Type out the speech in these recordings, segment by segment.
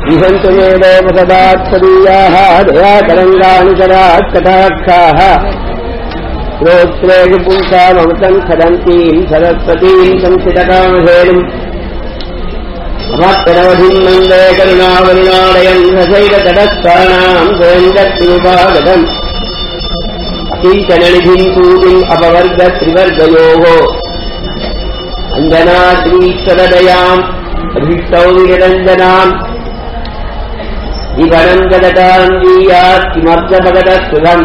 इहन्तु मे देवसदात्सदीयाः दयातरङ्गानुचरात् कटाक्षाः श्रोत्रेषु पुंसामृतम् खदन्तीम् सरस्वतीम् संसितकामधेनुम् ममत्तरवधिम् मन्दे करुणावलिनालयम् रसैकतटस्थानाम् गोविन्दत्युपागतम् अकिञ्चननिधिम् सूतिम् अपवर्ग त्रिवर्गयोः अञ्जनाद्रीश्वरदयाम् अभीष्टौ विनिरञ्जनाम् दिवनन्दताम् जीयात् किमर्थभगतः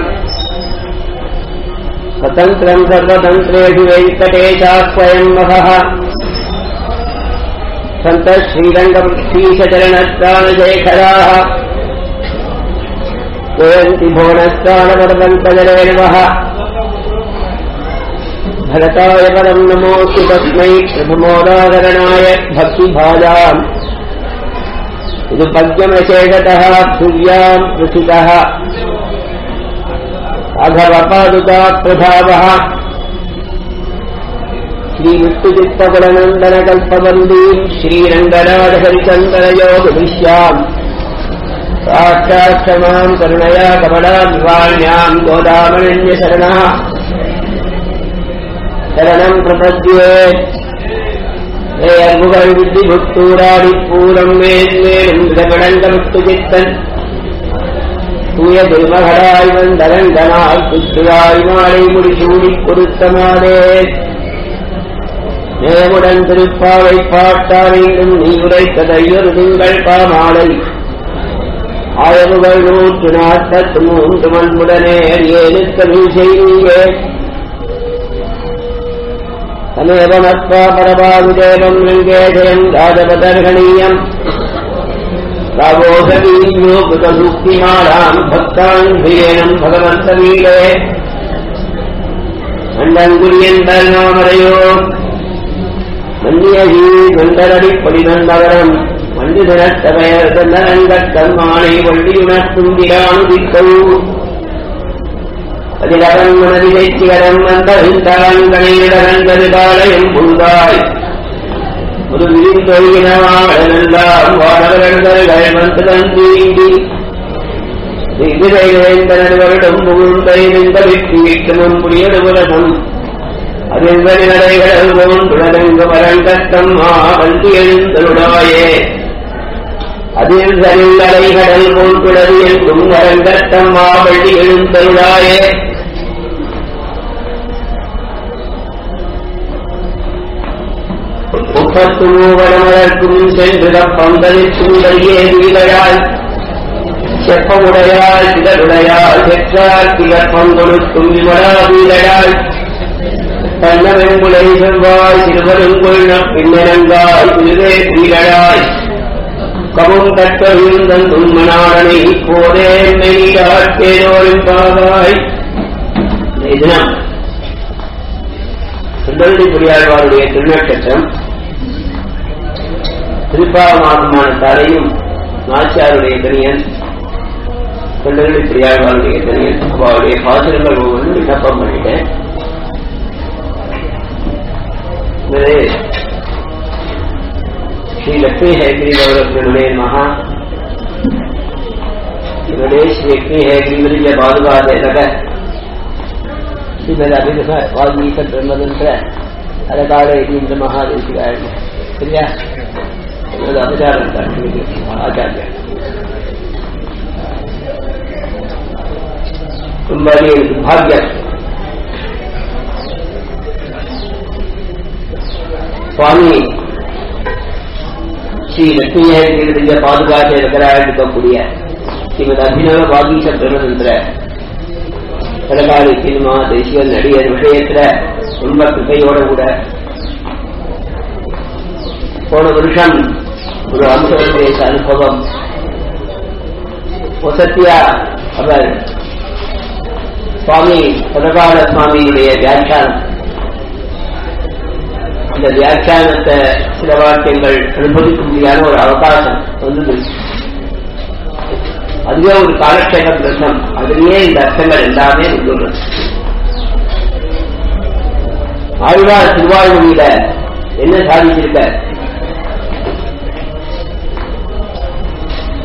स्वतन्त्रम् सर्वतन्त्रेषु वेङ्कटेशाः स्वयंवहः सन्तः श्रीरङ्गपृथ्वीशचरणत्राणशेखराः जयन्ति भुवनस्त्राणपरतन्त्रजरेणवः भरताय परम् नमोऽस्तु तस्मै प्रथमोदाहरणाय भक्तिभाजाम् इदुपद्यमशेषतः सूर्याम् पृथितः अघवपादुका प्रभावः श्रीविष्णुचित्तकुलनन्दनकल्पवन्दीम् श्रीरङ्गराजहरिचन्दनयोगदृश्याम् साक्षाक्षमाम् करुणया कमलाभिवाण्याम् गोदामरण्यशरणः शरणम् प्रपद्ये हे அன்புகள் வித்தி புத்தூராடி பூரம் மேன்மேலும் விடகடங்கமிட்டு சித்தன் தூய திருமகடாய் வந்தரங்கனால் புத்துராய் மாலை முடிசூடிக் கொடுத்தமானே நேமுடன் திருப்பாவை பாட்டாரிலும் நீ உரைத்ததையொரு திங்கள் பாமாலை ஆயமுகள் நூற்று நாற்பத்து மூன்று மண்புடனே ஏழுக்க நீ செய்தியே தமேவமத்வா பரபாகுதேவம் லிங்கேஜயம் ராஜபதர்கணீயம் ராவோகதீயோ குதசூக்திமாலாம் பக்தான் ஹிரேனம் பகவந்தவீடே மண்டங்குரியன் தர்மாமரையோ மன்னியகி மண்டரடிப்படி நந்தவரம் மஞ்சு தினத்தமையர் தந்தனங்கத்தன்மானை வள்ளியுணர்த்தும்பிரானுதிக்கவு அதிலவன் மனதிலைத்திகரம் வந்த விந்தகங்களிடரங்கருபாலயம் புல்காய் ஒரு விரிந்தொழினவாழலாம் வானவர்கள் வந்து தீண்டி திகிரைவேந்தனர் வருடம் புகுந்தைந்த வெற்றி விட்டமும் புரியடுவரசம் அதிர்வரி நடைகள் போன்றுடரங்கு மரங்கத்தம்மா வந்து எழுந்தருடாயே அதில் சரில் அலைகடல் போன்றுடது என்றும் மரங்கத்தம்மா வள்ளி எழுந்தருடாயே முப்பத்து மூவரமதற்கும் சென்று பந்தலில் சூழலியே வீழையாய் செப்பமுடையாள் சிதறுடையாள் பெற்றார் திகற்பம் கொடுக்கும் விமலா வீழையாள் தன்னவெங்குலை செவ்வாய் சிறுவருங்குள் பின்னரங்காய் திருவே வீழாய் கவும் தட்ட விழுந்தன் உண்மனாடனை போதே மெய்யாட்டேனோரின் பாவாய் தினம் சுந்தரடி புரியாழ்வாருடைய திருநட்சத்திரம் திருப்பாவமாகமான தலையும் நாச்சியாருடைய தனியன் சுந்தரடி புரியாழ்வாருடைய தனியன் அவருடைய பாசுரங்கள் ஒவ்வொன்றும் விண்ணப்பம் பண்ணிட்டேன் श्री लक्ष्मी हैग्री गौरव महा गणेश व्यक्ति है गिरी जब बालवाद है लगा श्रीमद अभिनव वाल्मीक ब्रह्मतंत्र अलकाल इंद्र महादेशिकाय சரியா அது அபச்சாரம் ஆச்சாரியா ரொம்ப பாக்கியம் சுவாமி ஸ்ரீ லட்சுமிய பாதுகாத்து இருக்கிறார் இருக்கக்கூடிய ஸ்ரீமத் அபிநவ பாகீச பிரமதந்திர கடகாலி சினிமா தேசிய நடிகர் விஷயத்துல ரொம்ப கிருப்பையோட கூட போன வருஷம் ஒரு அம்சவதேச அனுபவம் வசத்தியா அவர் சுவாமி பதகால சுவாமியுடைய வியாக்கியானம் அந்த வியாக்கியானத்தை சில வாக்கியங்கள் அனுபவிக்க முடியாத ஒரு அவகாசம் வந்தது அதுவே ஒரு காலக்ஷேப கிரந்தம் அதுலயே இந்த அர்த்தங்கள் எல்லாமே வந்துள்ளது ஆழ்வார் திருவாழ்மொழியில என்ன சாதிச்சிருக்க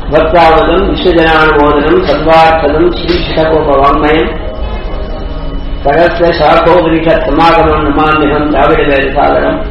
பக்தாவதம் விஸ்வஜனானுமோதனம் சர்வார்த்ததம் ஸ்ரீ சிடகோப வாங்மயம் சகஸ்ர சாகோபரிஷத் சமாகமம் நமாமிகம் திராவிட வேத சாதனம்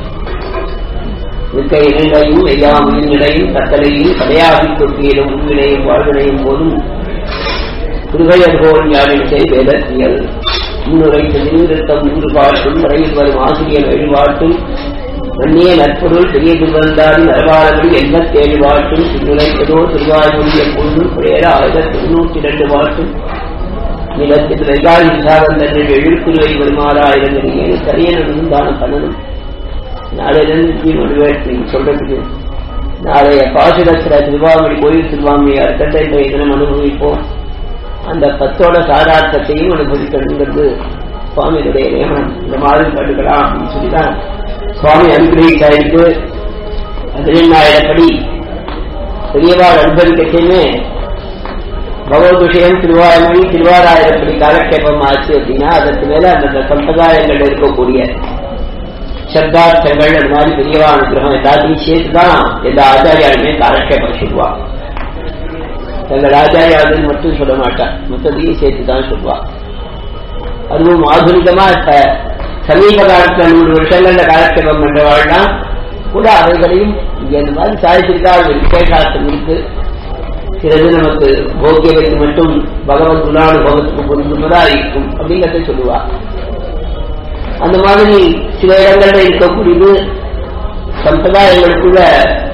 மிக்க இணைந்தையும் எல்லா உயிர்நிலையும் தத்தலையும் கடையாகி தொட்டியிலும் உண்மையினையும் வாழ்வினையும் போதும் திருவையர் போல் ஞானம் செய் வேதத்தியல் முன்னுரை திருத்தம் நூறு பாட்டும் வரையில் வரும் ஆசிரியர் வழிபாட்டும் மன்னிய நற்பொருள் பெரிய திருவந்தாரி நரபாலபடி எண்பத்தேழு வாட்டும் திருநுழைப்பதோ திருவாய்மொழி எப்பொழுதும் பிரேர ஆயிரத்தி தொண்ணூற்றி இரண்டு வாட்டும் நிலத்தில் வெகாரி விசாகந்தர்கள் எழுத்துருவை வருமாறாயிரங்கள் ஏன் சரியனும் தான பண்ணணும் நாளையிலிருந்து மொழிபெயர்த்து சொல்றதுக்கு நாளைய பாசுரத்துல திருவாமணி கோயில் திருவாமியார் கண்ட இந்த தினம் அனுபவிப்போம் அந்த பத்தோட சாதார்த்தத்தையும் அனுபவிக்கணுங்கிறது சுவாமியுடைய நியமனம் இந்த மாதிரி பண்ணுக்கலாம் அப்படின்னு சொல்லிதான் சுவாமி அனுகிரகிச்சாயிருக்கு பதினெண்ணாயிரப்படி பெரியவாள் அனுபவிக்கத்தையுமே பகவத் விஷயம் திருவாரூரி திருவாராயிரப்படி காலக்ஷேபம் ஆச்சு அப்படின்னா அதற்கு மேல அந்த சம்பிரதாயங்கள் இருக்கக்கூடிய சப்தார்த்தங்கள் அது மாதிரி பெரியவா அனுகிரகம் எல்லாத்தையும் சேர்த்து தான் எல்லா ஆச்சாரியாலுமே காலக்ஷேபம் சொல்லுவா தங்கள் ஆச்சாரியாவது மட்டும் சொல்ல மாட்டான் மொத்தத்தையும் சேர்த்து தான் சொல்லுவா அதுவும் ஆதுனிகமா இப்ப சமீப காலத்துல நூறு வருஷங்கள்ல காலக்ஷேபம் பண்றவாள்லாம் கூட அவைகளையும் இங்க இந்த மாதிரி சாதிச்சிருக்கா ஒரு விசேஷார்த்தம் இருக்கு சிலது நமக்கு போக்கியவைக்கு மட்டும் பகவத் குணானுபவத்துக்கு பொருந்துவதா இருக்கும் அப்படிங்கிறத சொல்லுவா அந்த மாதிரி சில இடங்கள்ல இருக்கக்கூடியது சம்பிரதாயங்களுக்குள்ள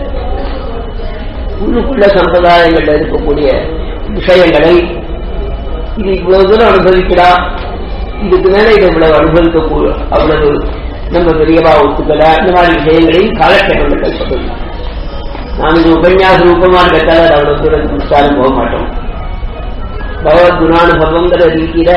உள்ளுக்குள்ள சம்பிரதாயங்கள்ல இருக்கக்கூடிய விஷயங்களை இது இவ்வளவு தூரம் அனுபவிக்கலாம் இதுக்கு மேல இதை இவ்வளவு அனுபவிக்க அவ்வளவு நம்ம பெரியவா ஒத்துக்கல இந்த மாதிரி விஷயங்களையும் காலக்கட்டங்கள் சொல்லலாம் நாம் இது உபன்யாச ரூபமா கேட்டால் அது அவ்வளவு தூரம் விசாரம் போக மாட்டோம் பகவத் குணானுபவங்கிற ரீதியில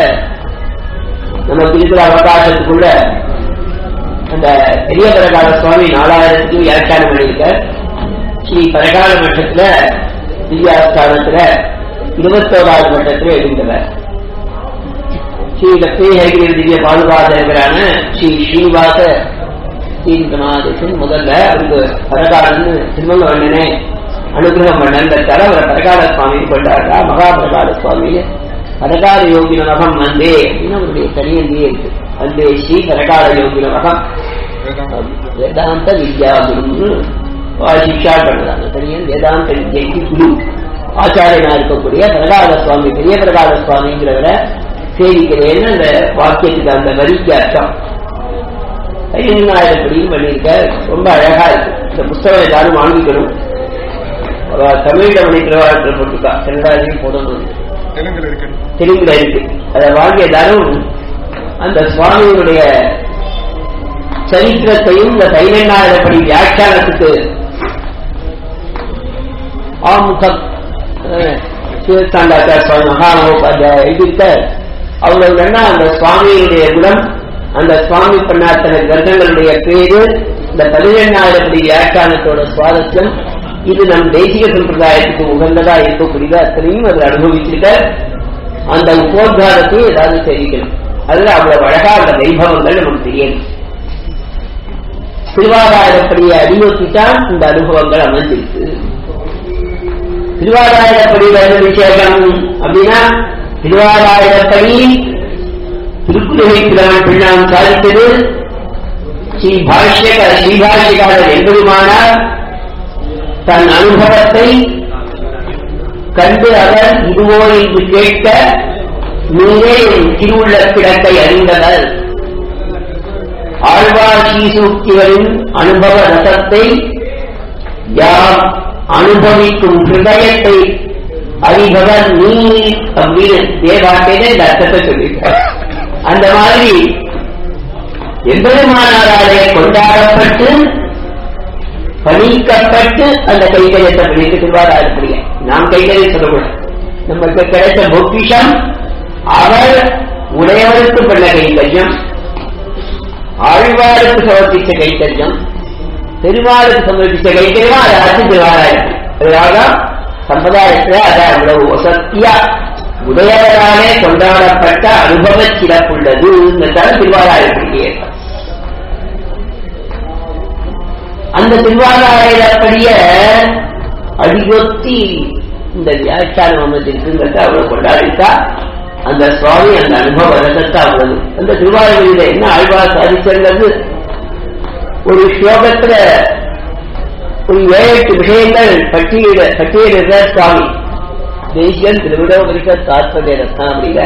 நமக்கு இருக்கிற அவகாசத்துக்குள்ள அந்த பெரிய பரகால சுவாமி நாலாயிரத்துக்கு வியாக்கியானம் பண்ணியிருக்க ஸ்ரீ பரகால மட்டத்துல திவ்யாஸ்தானத்துல இருபத்தோராவது மட்டத்துல எழுந்தவர் ஸ்ரீ லட்சுமி ஹரிகிரி திவ்ய பாதுகாதகரான ஸ்ரீ ஸ்ரீனிவாச ஸ்ரீநாதன் முதல்ல அவருக்கு பரகாலன்னு திருமங்க வண்ணனே அனுகிரகம் பண்ணன்றதால அவரை பரகால சுவாமி கொண்டாடுறா மகாபரகால சுவாமி பரகால யோகின மகம் வந்தே அப்படின்னு அவருடைய தனியந்தியே இருக்கு வந்தே ஸ்ரீ பரகால யோகின மகம் வேதாந்த வித்யாகுருன்னு சிக்ஷா பண்ணுறாங்க தனியன் வேதாந்த வித்யைக்கு குரு ஆச்சாரியனா இருக்கக்கூடிய பிரகால சுவாமி பெரிய பிரகால சுவாமிங்கிறவரை சேவிக்கிறேன்னு அந்த வாக்கியத்துக்கு அந்த வரிக்கு அர்த்தம் பதினெண்ணாயிரப்படியும் பண்ணியிருக்க ரொம்ப அழகா இருக்கு இந்த புஸ்தகம் எல்லாரும் வாங்கிக்கணும் தமிழ்ல பண்ணிக்கிறவாழ்கிற போட்டுக்கா ரெண்டாயிரம் போடணும் தெலுங்குல இருக்கு அதை வாங்கி எல்லாரும் அந்த சுவாமியினுடைய சரித்திரத்தையும் இந்த பதினெண்ணாயிரப்படி வியாக்கியானத்துக்கு ஆமுகம் சிவஸ்தாண்டாச்சார சுவாமி மகாமகோபாத்தியாய எழுதியிருக்க அவங்க அந்த சுவாமியினுடைய குணம் அந்த சுவாமி பண்ணாத்தன கிரந்தங்களுடைய பேரு இந்த பதினெண்ணாயிரப்படி வியாக்கியானத்தோட சுவாரஸ்யம் இது நம் தேசிய சம்பிரதாயத்துக்கு உகந்ததா இருக்கக்கூடியது அத்தனையும் அது அனுபவிச்சிருக்க அந்த உபோத்காரத்தை ஏதாவது தெரிவிக்கணும் அதுல அவ்வளவு அழகா அந்த வைபவங்கள் நமக்கு தெரியணும் திருவாதாரப்படியை அடிநோக்கித்தான் இந்த அனுபவங்கள் அமைஞ்சிருக்கு திருவாதாரப்படியில் என்ன விசேஷம் அப்படின்னா திருவாதாரப்படி திருக்குறளை பிரான் பிள்ளான் சாதித்தது ஸ்ரீ பாஷ்யக ஸ்ரீபாஷ்யகாரர் என்பதுமானார் தன் அனுபவத்தை கண்டு அவர் இதுவோ என்று கேட்க நீரே என் திருவுள்ள கிடக்கை அறிந்தனர் ஆழ்வார் ஸ்ரீசூக்திகளின் அனுபவ ரசத்தை யார் அனுபவிக்கும் ஹிருதயத்தை அறிபவர் நீ அப்படின்னு தேவாட்டையில இந்த அர்த்தத்தை சொல்லியிருக்கார் அந்த மாதிரி எம்பெருமானாராலே கொண்டாடப்பட்டு பணிக்கப்பட்டு அந்த கைகரியத்தை பண்ணிட்டு திருவாராடக்கூடிய நாம் கைகரியம் சொல்லக்கூடாது நமக்கு கிடைத்த பொக்கிஷம் அவர் உடையவருக்கு பண்ண கைங்கரியம் ஆழ்வாருக்கு சமர்ப்பிச்ச கைங்கரியம் பெருமாளுக்கு சமர்ப்பிச்ச கைங்கரியமா அதை அரசு திருவாராயிரம் அதனால சம்பிரதாயத்துல அதை அவ்வளவு வசத்தியா உடையவராலே கொண்டாடப்பட்ட அனுபவ சிறப்புள்ளது என்றால் திருவாராயப்படியே அந்த திருவாராயப்படிய அடியொத்தி இந்த வியாக்கியானம் அமைஞ்சிருக்குங்கிறத அவ்வளவு கொண்டாடிட்டா அந்த சுவாமி அந்த அனுபவ ரகத்தை அவ்வளவு அந்த திருவாரூரில என்ன ஆழ்வார் சாதிச்சிருந்தது ஒரு ஸ்லோகத்துல ஒரு ஏழு எட்டு விஷயங்கள் பட்டியலிட பட்டியலிடுற சுவாமி தேசியன் திருவிடோபரிஷ தாத்பரிய ரத்னாவளியில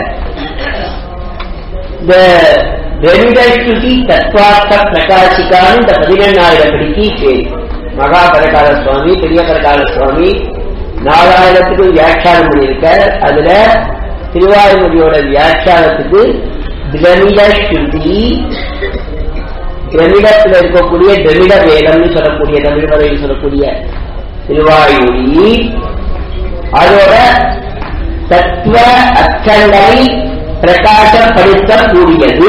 இந்த திரவிடஸ்துதி தத்வார்த்த பிரகாசிக்கான்னு இந்த பதினெண்ணாயிரம் படிக்கு சேரி மகா பரகால சுவாமி பெரிய பரகால சுவாமி நாலாயிரத்துக்கு வியாக்கியானம் பண்ணியிருக்கார் அதுல திருவாரூரியோட வியாக்கியானத்துக்கு திரமிட ஸ்ருதி திரமிடத்தில் இருக்கக்கூடிய திரமிட வேதம்னு சொல்லக்கூடிய தமிழ்மறையில் சொல்லக்கூடிய திருவாயூரி அதோட தத்துவ அச்சங்களை பிரகாசப்படுத்தக்கூடியது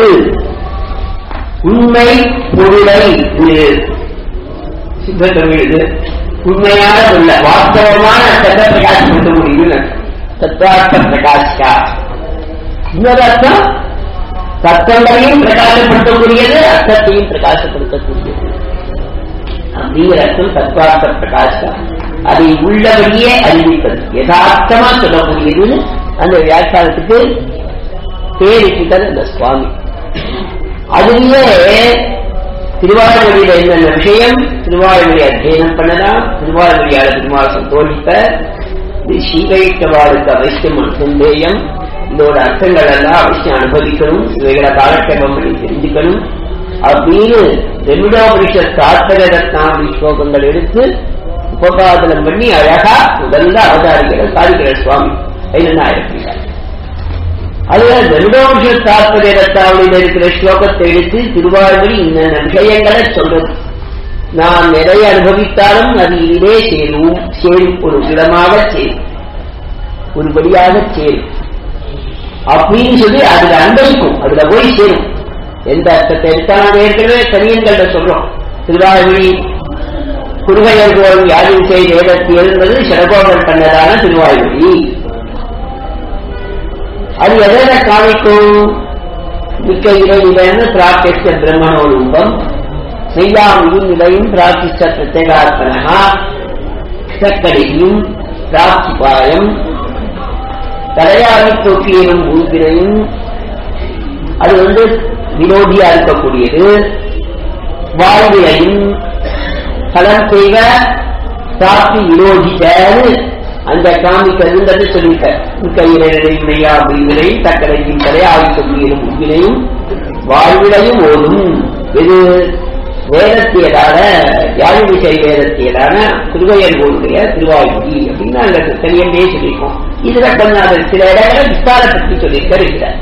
உண்மை பொருளை இது சித்த தமிழ் இது உண்மையான உள்ள வாஸ்தவமான அர்த்தத்தை பிரகாசப்படுத்த முடியும் தத்துவார்த்த பிரகாஷா இன்னொரு அர்த்தம் தத்தங்களையும் பிரகாசப்படுத்தக்கூடியது அர்த்தத்தையும் பிரகாசப்படுத்தக்கூடியது அப்படிங்கிற அர்த்தம் தத்வார்த்த பிரகாஷா அதை உள்ளபடியே அறிவிப்பது யதார்த்தமா சொல்லக்கூடியதுன்னு அந்த வியாக்கியானத்துக்கு பேரிட்டது அந்த சுவாமி அதுலயே திருவாரூரியில என்னென்ன விஷயம் திருவாரூரை அத்தியனம் பண்ணலாம் திருவாரூரியால திருமால் சந்தோஷித்த இது ஸ்ரீவைஷ்ணவாளுக்கு அவசியம் சந்தேயம் இதோட அர்த்தங்கள் எல்லாம் அவசியம் அனுபவிக்கணும் இவைகளை காலக்ஷேபம் பண்ணி தெரிஞ்சுக்கணும் அப்படின்னு ரெமிடோபரிஷ சாத்தக ரத்னாவளி ஸ்லோகங்கள் எடுத்து உபபாதனம் பண்ணி அழகா முதல்ல அவதாரிக்கிற சாதிக்கிற சுவாமி பதினெண்ணாயிரம் அதுல ரெமிடோபரிஷ சாத்தக ரத்னாவளியில இருக்கிற ஸ்லோகத்தை எடுத்து திருவாரூரி இன்னென்ன விஷயங்களை சொல்றது நாம் எதை அனுபவித்தாலும் அது இதிலே சேரும் சேரும் ஒரு விதமாக சேரும் ஒருபடியாக சேரும் அப்படின்னு சொல்லி அதுல அன்பளிக்கும் அதுல போய் சேரும் எந்த அர்த்தத்தை எடுத்தாலும் ஏற்கனவே தனியன்கள்ட சொல்றோம் திருவாரூரி குருகையர் கோவில் யாரும் செய்த வேதத்தில் என்பது சடகோபர் பண்ணதான திருவாயூரி அது எதை காமிக்கும் மிக்க இறையிலிருந்து பிரார்த்தித்த பிரம்மணோரூபம் செய்யாமையும் நிலையும் பிரார்த்திச்ச பிரத்யேகார்ப்பணா சக்கரையும் பிராப்திபாயம் தலையாரி தொக்கியனும் உள்பினையும் அது வந்து விரோதியா இருக்கக்கூடியது வாழ்விலையும் பலன் செய்வ பிராப்தி விரோதித்தன்னு அந்த காமிக்கிறது சொல்லிட்ட கையிலையா அப்படிங்களையும் தக்கடையும் தலையாரி தொக்கியனும் உள்வினையும் வாழ்விலையும் ஓடும் இது வேதத்தியலான யாழிசை வேதத்தியலான திருவையர் கோளுடைய திருவாயூரி அப்படின்னு அங்க தெரியண்டே சொல்லியிருக்கோம் இதுல கொஞ்சம் அது சில இடங்களை விஸ்தாரப்படுத்தி சொல்லியிருக்கிறார்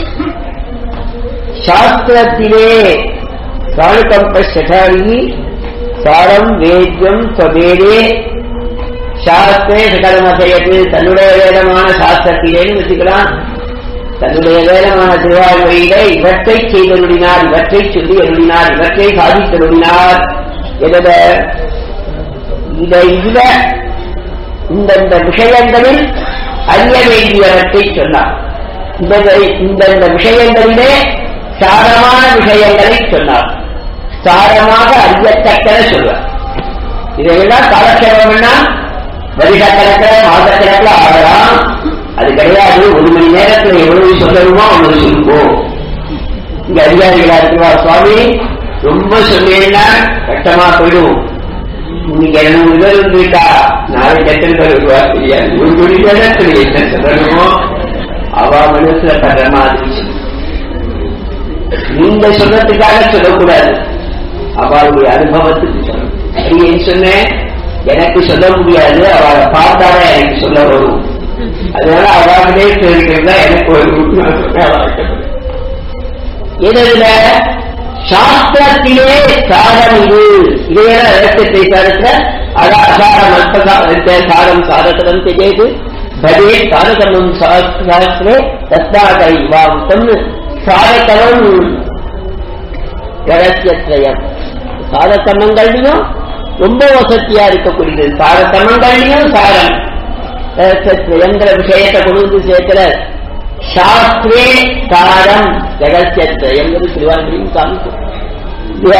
சாஸ்திரத்திலே சாணுகம்ப சட்டாரி சாரம் வேத்யம் ஸ்வவேதே சாஸ்திரே சகலமசையது தன்னுடைய வேதமான சாஸ்திரத்திலேன்னு வச்சுக்கலாம் தன்னுடைய வேதமான திருவாழ்வையில இவற்றை செய்தருளினார் இவற்றை சொல்லி அருளினார் இவற்றை சாதித்தருளினார் எத இத இதுல இந்தந்த விஷயங்களில் அறிய வேண்டியவற்றை சொன்னார் இந்த இந்த விஷயங்களிலே சாரமான விஷயங்களை சொன்னார் சாரமாக அறியத்தக்கன சொல்வார் இதையெல்லாம் காலக்ஷேபம்னா வருஷக்கணக்கில் மாதக்கணக்கில் ஆகலாம் அது கிடையாது ஒரு மணி நேரத்துல எவ்வளவு சொல்லணுமோ அவ்வளவு சொல்லுவோம் இங்க அதிகாரிகளா இருக்கிறார் சுவாமி ரொம்ப சொன்னீங்கன்னா கஷ்டமா போயிடும் இன்னைக்கு இருநூறு பேர் இருந்துட்டா நாளைக்கு எத்தனை பேர் வருவா தெரியாது ஒரு மணி நேரத்துல என்ன சொல்லணுமோ அவ மனசுல படுற மாதிரி நீங்க சொன்னதுக்காக சொல்லக்கூடாது அவளுடைய அனுபவத்துக்கு சொல்லணும் ஏன் சொன்னேன் எனக்கு சொல்ல முடியாது அவளை பார்த்தாதான் எனக்கு சொல்ல வரும் அதனால அவர்களே சொல்லிக்கிறதா எனக்கு ஒரு இதுல சாஸ்திரத்திலே சாரம் இது இதையெல்லாம் ரகசியத்தை சாரத்துல அத அசாரம் அல்பசாரத்தை சாரம் சாரதம் செய்து பதே சாரதமம் சாஸ்திரே தத்தாகை வாவுத்தம் சாரதமம் ரகசியத்ரயம் சாரதமங்கள்லயும் ரொம்ப வசதியா இருக்கக்கூடியது சாரதமங்கள்லயும் சாரம் ரகசியங்கிற விஷயத்தை கொண்டு சேர்க்கிற சாஸ்திரே சாரம் ரகசியங்கிறது திருவாரூரையும் காமிக்கும்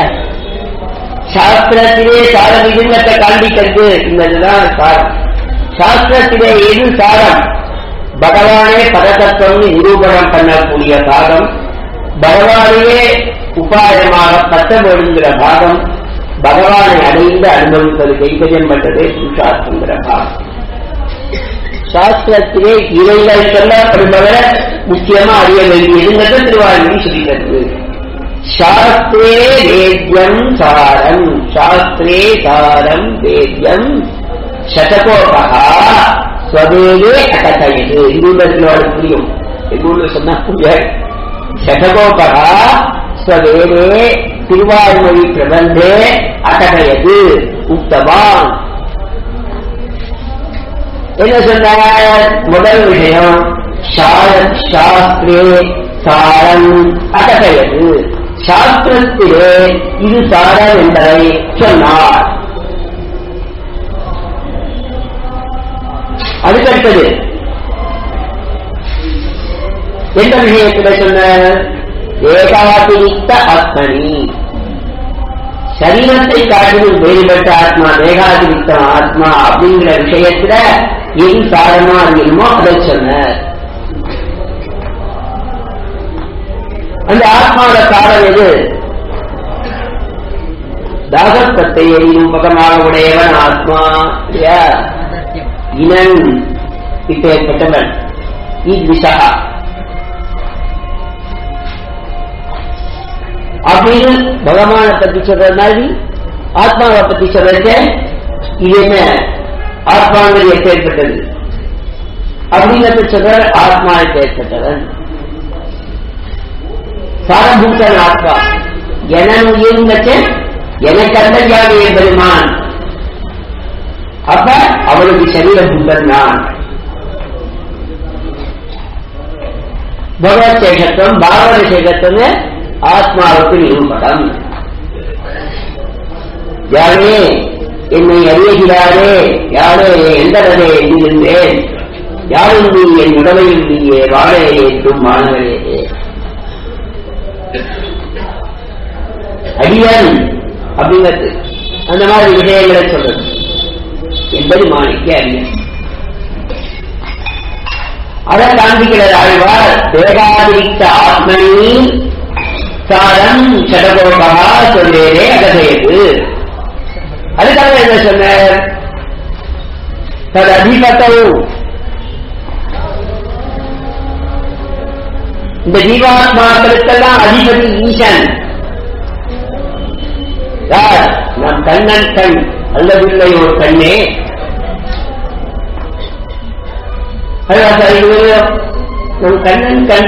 சாஸ்திரத்திலே சாரம் இதுங்கத்தை காண்பிக்கிறது இந்ததுதான் சாரம் சாஸ்திரத்திலே எது சாரம் பகவானே பரதத்துவம் நிரூபணம் பண்ணக்கூடிய பாகம் பகவானையே உபாயமாக பத்த வேணுங்கிற பாகம் பகவானை அடைந்து அனுபவிப்பது கைகரியம் பண்றதே புருஷார்த்தங்கிற பாகம் சாஸ்திரத்திலே இவைகள் சொல்லப்படுபவர முக்கியமா அறிய வேண்டியதுங்கிறத திருவாரூரி சொல்லித்தருது சாஸ்திரே வேத்யம் சாரம் சாஸ்திரே சாரம் வேத்யம் சதகோபகா ஸ்வதேவே அகதயது இது உள்ள திருவாரூர் புரியும் எங்க ஊர்ல சொன்னா புரியாது சதகோபகா ஸ்வதேவே திருவாய்மொழி பிரபந்தே அகதயது உத்தவான் என்ன சொன்னார் முதல் விஷயம் சாஸ்திரே சாரம் அகதயது சாஸ்திரத்திலே இது சாரம் என்பதை சொன்னார் அதுக்கடுத்தது எந்த விஷயத்தில் சொன்ன ஏகாதிரிக்த ஆத்மனி சரீரத்தை காட்டிலும் வேறுபட்ட ஆத்மா தேகாதிரிக்த ஆத்மா அப்படிங்கிற விஷயத்துல எது சாரமா இருக்கணுமோ அதை சொன்னார் அந்த ஆத்மாவோட சாரம் எது தாகத்தத்தை ரூபகமாக உடையவன் ஆத்மா இல்லையா இனன் இப்பேற்பட்டவன் ஈத்விஷா அப்படின்னு பகவானை பத்தி சொல்ற மாதிரி ஆத்மாவை பத்தி சொல்றது இது என்ன ஆத்மாங்கிறது எப்பேற்பட்டது அப்படிங்கிறத சொல்ற ஆத்மா எப்பேற்பட்டவன் சாரபூத்தன் ஆத்மா என உயிர்ந்தச்சு எனக்கு அந்தர்யாமிய பெருமான் அப்ப அவனுக்கு சரீரபூத்தன் நான் பகவத் சேஷத்துவம் பாகவத சேஷத்துவம் ஆத்மாவுக்கு நிரூபணம் யாரே என்னை அறியுகிறாரே யாரே எந்தடவே எண்ணிருந்தேன் யாரும் நீ என் உடமையில் நீயே வாழே என்றும் மாணவரே அடியன் அப்படிங்கிறது அந்த மாதிரி விஷயங்களை சொல்றது என்பது மாணிக்க அறிஞர் அதை காண்பிக்கிறது ஆழ்வார் தேகாதிரிக்த ஆத்மனி சாரம் சடகோபா சொல்லேரே அகதையது அதுக்காக என்ன சொன்னார் தது அதிபத்தவும் இந்த ஜீவாத்மாக்களுக்கெல்லாம் அதிபதி ஈசன் யார் நம் கண்ணன் கண் அல்லதில்லை ஒரு கண்ணே நம் கண்ணன் கண்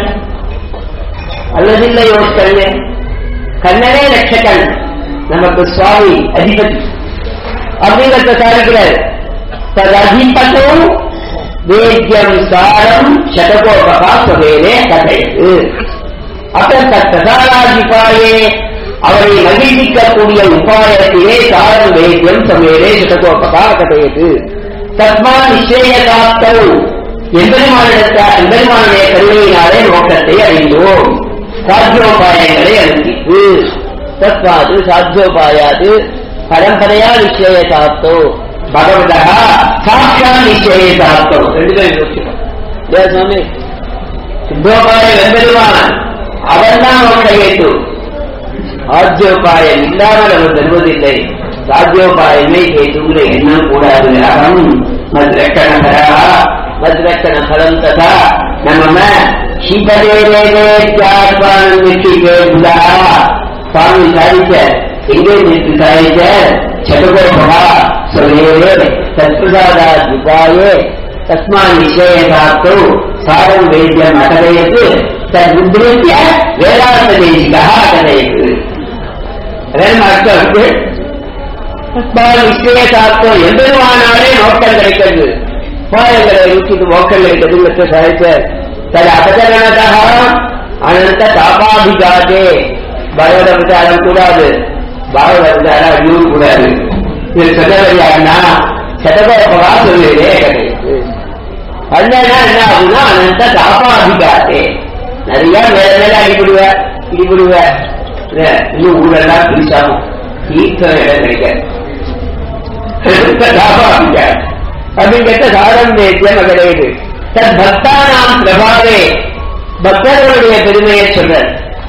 அல்லதில்லை ஒரு கண்ணே கண்ணனே லட்சக்கண் நமக்கு சுவாமி அதிபதி அப்படிங்கிறத சாதிக்கிறார் தது அதிபத்தும் வேத்தியம் சாரம் சதகோபகா சுவேனே கதையது அத்தசாராதிபாயே அவரை மகிழ்விக்கக்கூடிய உபாயத்திலே சாரம் வேத்தியம் சமேரே சதகோபகா கதையது தத்மா நிச்சயகாத்தௌ எம்பெருமானிடத்த எம்பெருமானுடைய கருணையினாலே நோக்கத்தை அறிந்தோம் சாத்தியோபாயங்களை அனுப்பித்து தத்வாது சாத்தியோபாயாது பரம்பரையா நிச்சயகாத்தோ பகவதா சாட்சா நிச்சயகாத்தோ ரெண்டு பேரும் யோசிக்கணும் இல்லையா சுவாமி சித்தோபாயம் எம்பெருமான் அவன் தான் கையேட்டு ஆஜ்யோபாயம் இல்லாமல் அவர் தருவதில்லை சாத்தியோபாயமே கேட்டுங்கிற எண்ணம் கூடாது அகம் மத்ரக்கணகரா மத்ரக்கண பலம் ததா நம்ம சிவதேவேத்யாத்மானம் வெற்றிக்கே உள்ளா சுவாமி சாதிச்ச எங்கே நிற்கு சாதிச்ச சதுகோபகா சொல்லே தத்பிரசாதா துபாயே தஸ்மான் நிஷேயதாத்தோ சாரம் வேத்தியம் அகதயத்து தத்முத்ரித்ய வேதாந்த தேசிகா அகதயத்து அதன் அர்த்தம் இருக்கு தஸ்மான் நிஷேயதாத்தோ எம்பெருமானாலே நோக்கம் கிடைக்கிறது உபாயங்களை ருச்சிக்கு மோக்கம் கிடைக்கிறது சாதிச்ச தது அபகரணதா அனந்த தாபாபிகாதே பகவத விசாரம் கூடாது பாகவத விசாரம் அழியும் கூடாது இது சொன்னவரியாருன்னா சதகோபகா சொல்லுவதே கிடையாது பண்ணனா என்ன ஆகுனா அனந்த தாபாபிகாதே நிறைய மேல மேல அடிபடுவ இடிபடுவ இன்னும் ஊரெல்லாம் பிரிச்சாகும் தீர்த்த இடம் கிடைக்காது தாபாபிகாது அப்படின்னு கேட்ட சாரம் வேத்தியம் கிடையாது தத் பக்தானாம் பிரபாவே பக்தர்களுடைய பெருமையை சொல்றார்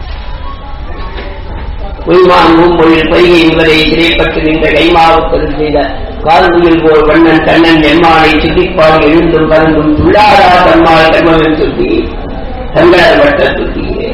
உய்மாங்கும் மொழில் பொய்கை இவரை சிறைப்பட்டு நின்ற கைமாவுக்கது செய்த கால்முகில் போல் வண்ணன் கண்ணன் எம்மானை சித்திப்பால் எழுந்தும் பறந்தும் துள்ளாரா தன்மால் கர்மவன் சுத்தி தங்களால் வட்ட சுத்தியே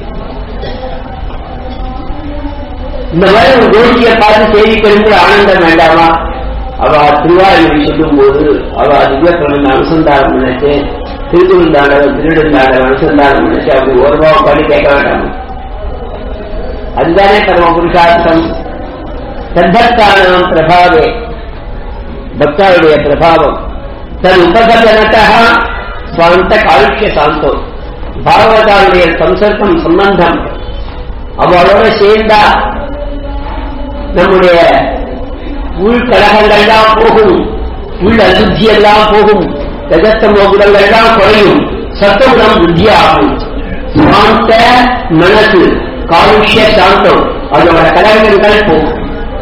இந்த மாதிரி ஒரு கோஷ்டியை பார்த்து செய்தி பெறுங்கிற ஆனந்தம் வேண்டாமா அவ திருவாரூரை சொல்லும் போது அவ திவ்யப்பிரமன் அனுசந்தானம் நினைச்சு திருக்குறந்தாண்டவன் திருநெடுந்தாண்டவன் அனுசந்தானம் நினைச்சு அப்படி ஒரு ரூபா பாடி கேட்க வேண்டாமா அதுதானே பரம புருஷார்த்தம் சத்தத்தானம் பிரபாவே பக்தாவுடைய பிரபாவம் தன் உபகரணத்தா ஸ்வாந்த காலுஷ்ய சாந்தோ பாகவதாவுடைய சம்சர்க்கம் சம்பந்தம் அவளோட சேர்ந்தா நம்முடைய உள்கலகங்கள்லாம் போகும் உள் அசுத்தி எல்லாம் போகும் ரஜத்தமோ குணங்கள்லாம் குறையும் சத்தகுணம் புத்தியாகும் சாந்த மனசு காலுஷ்ய சாந்தம் அதோட கலங்கங்கள் போகும்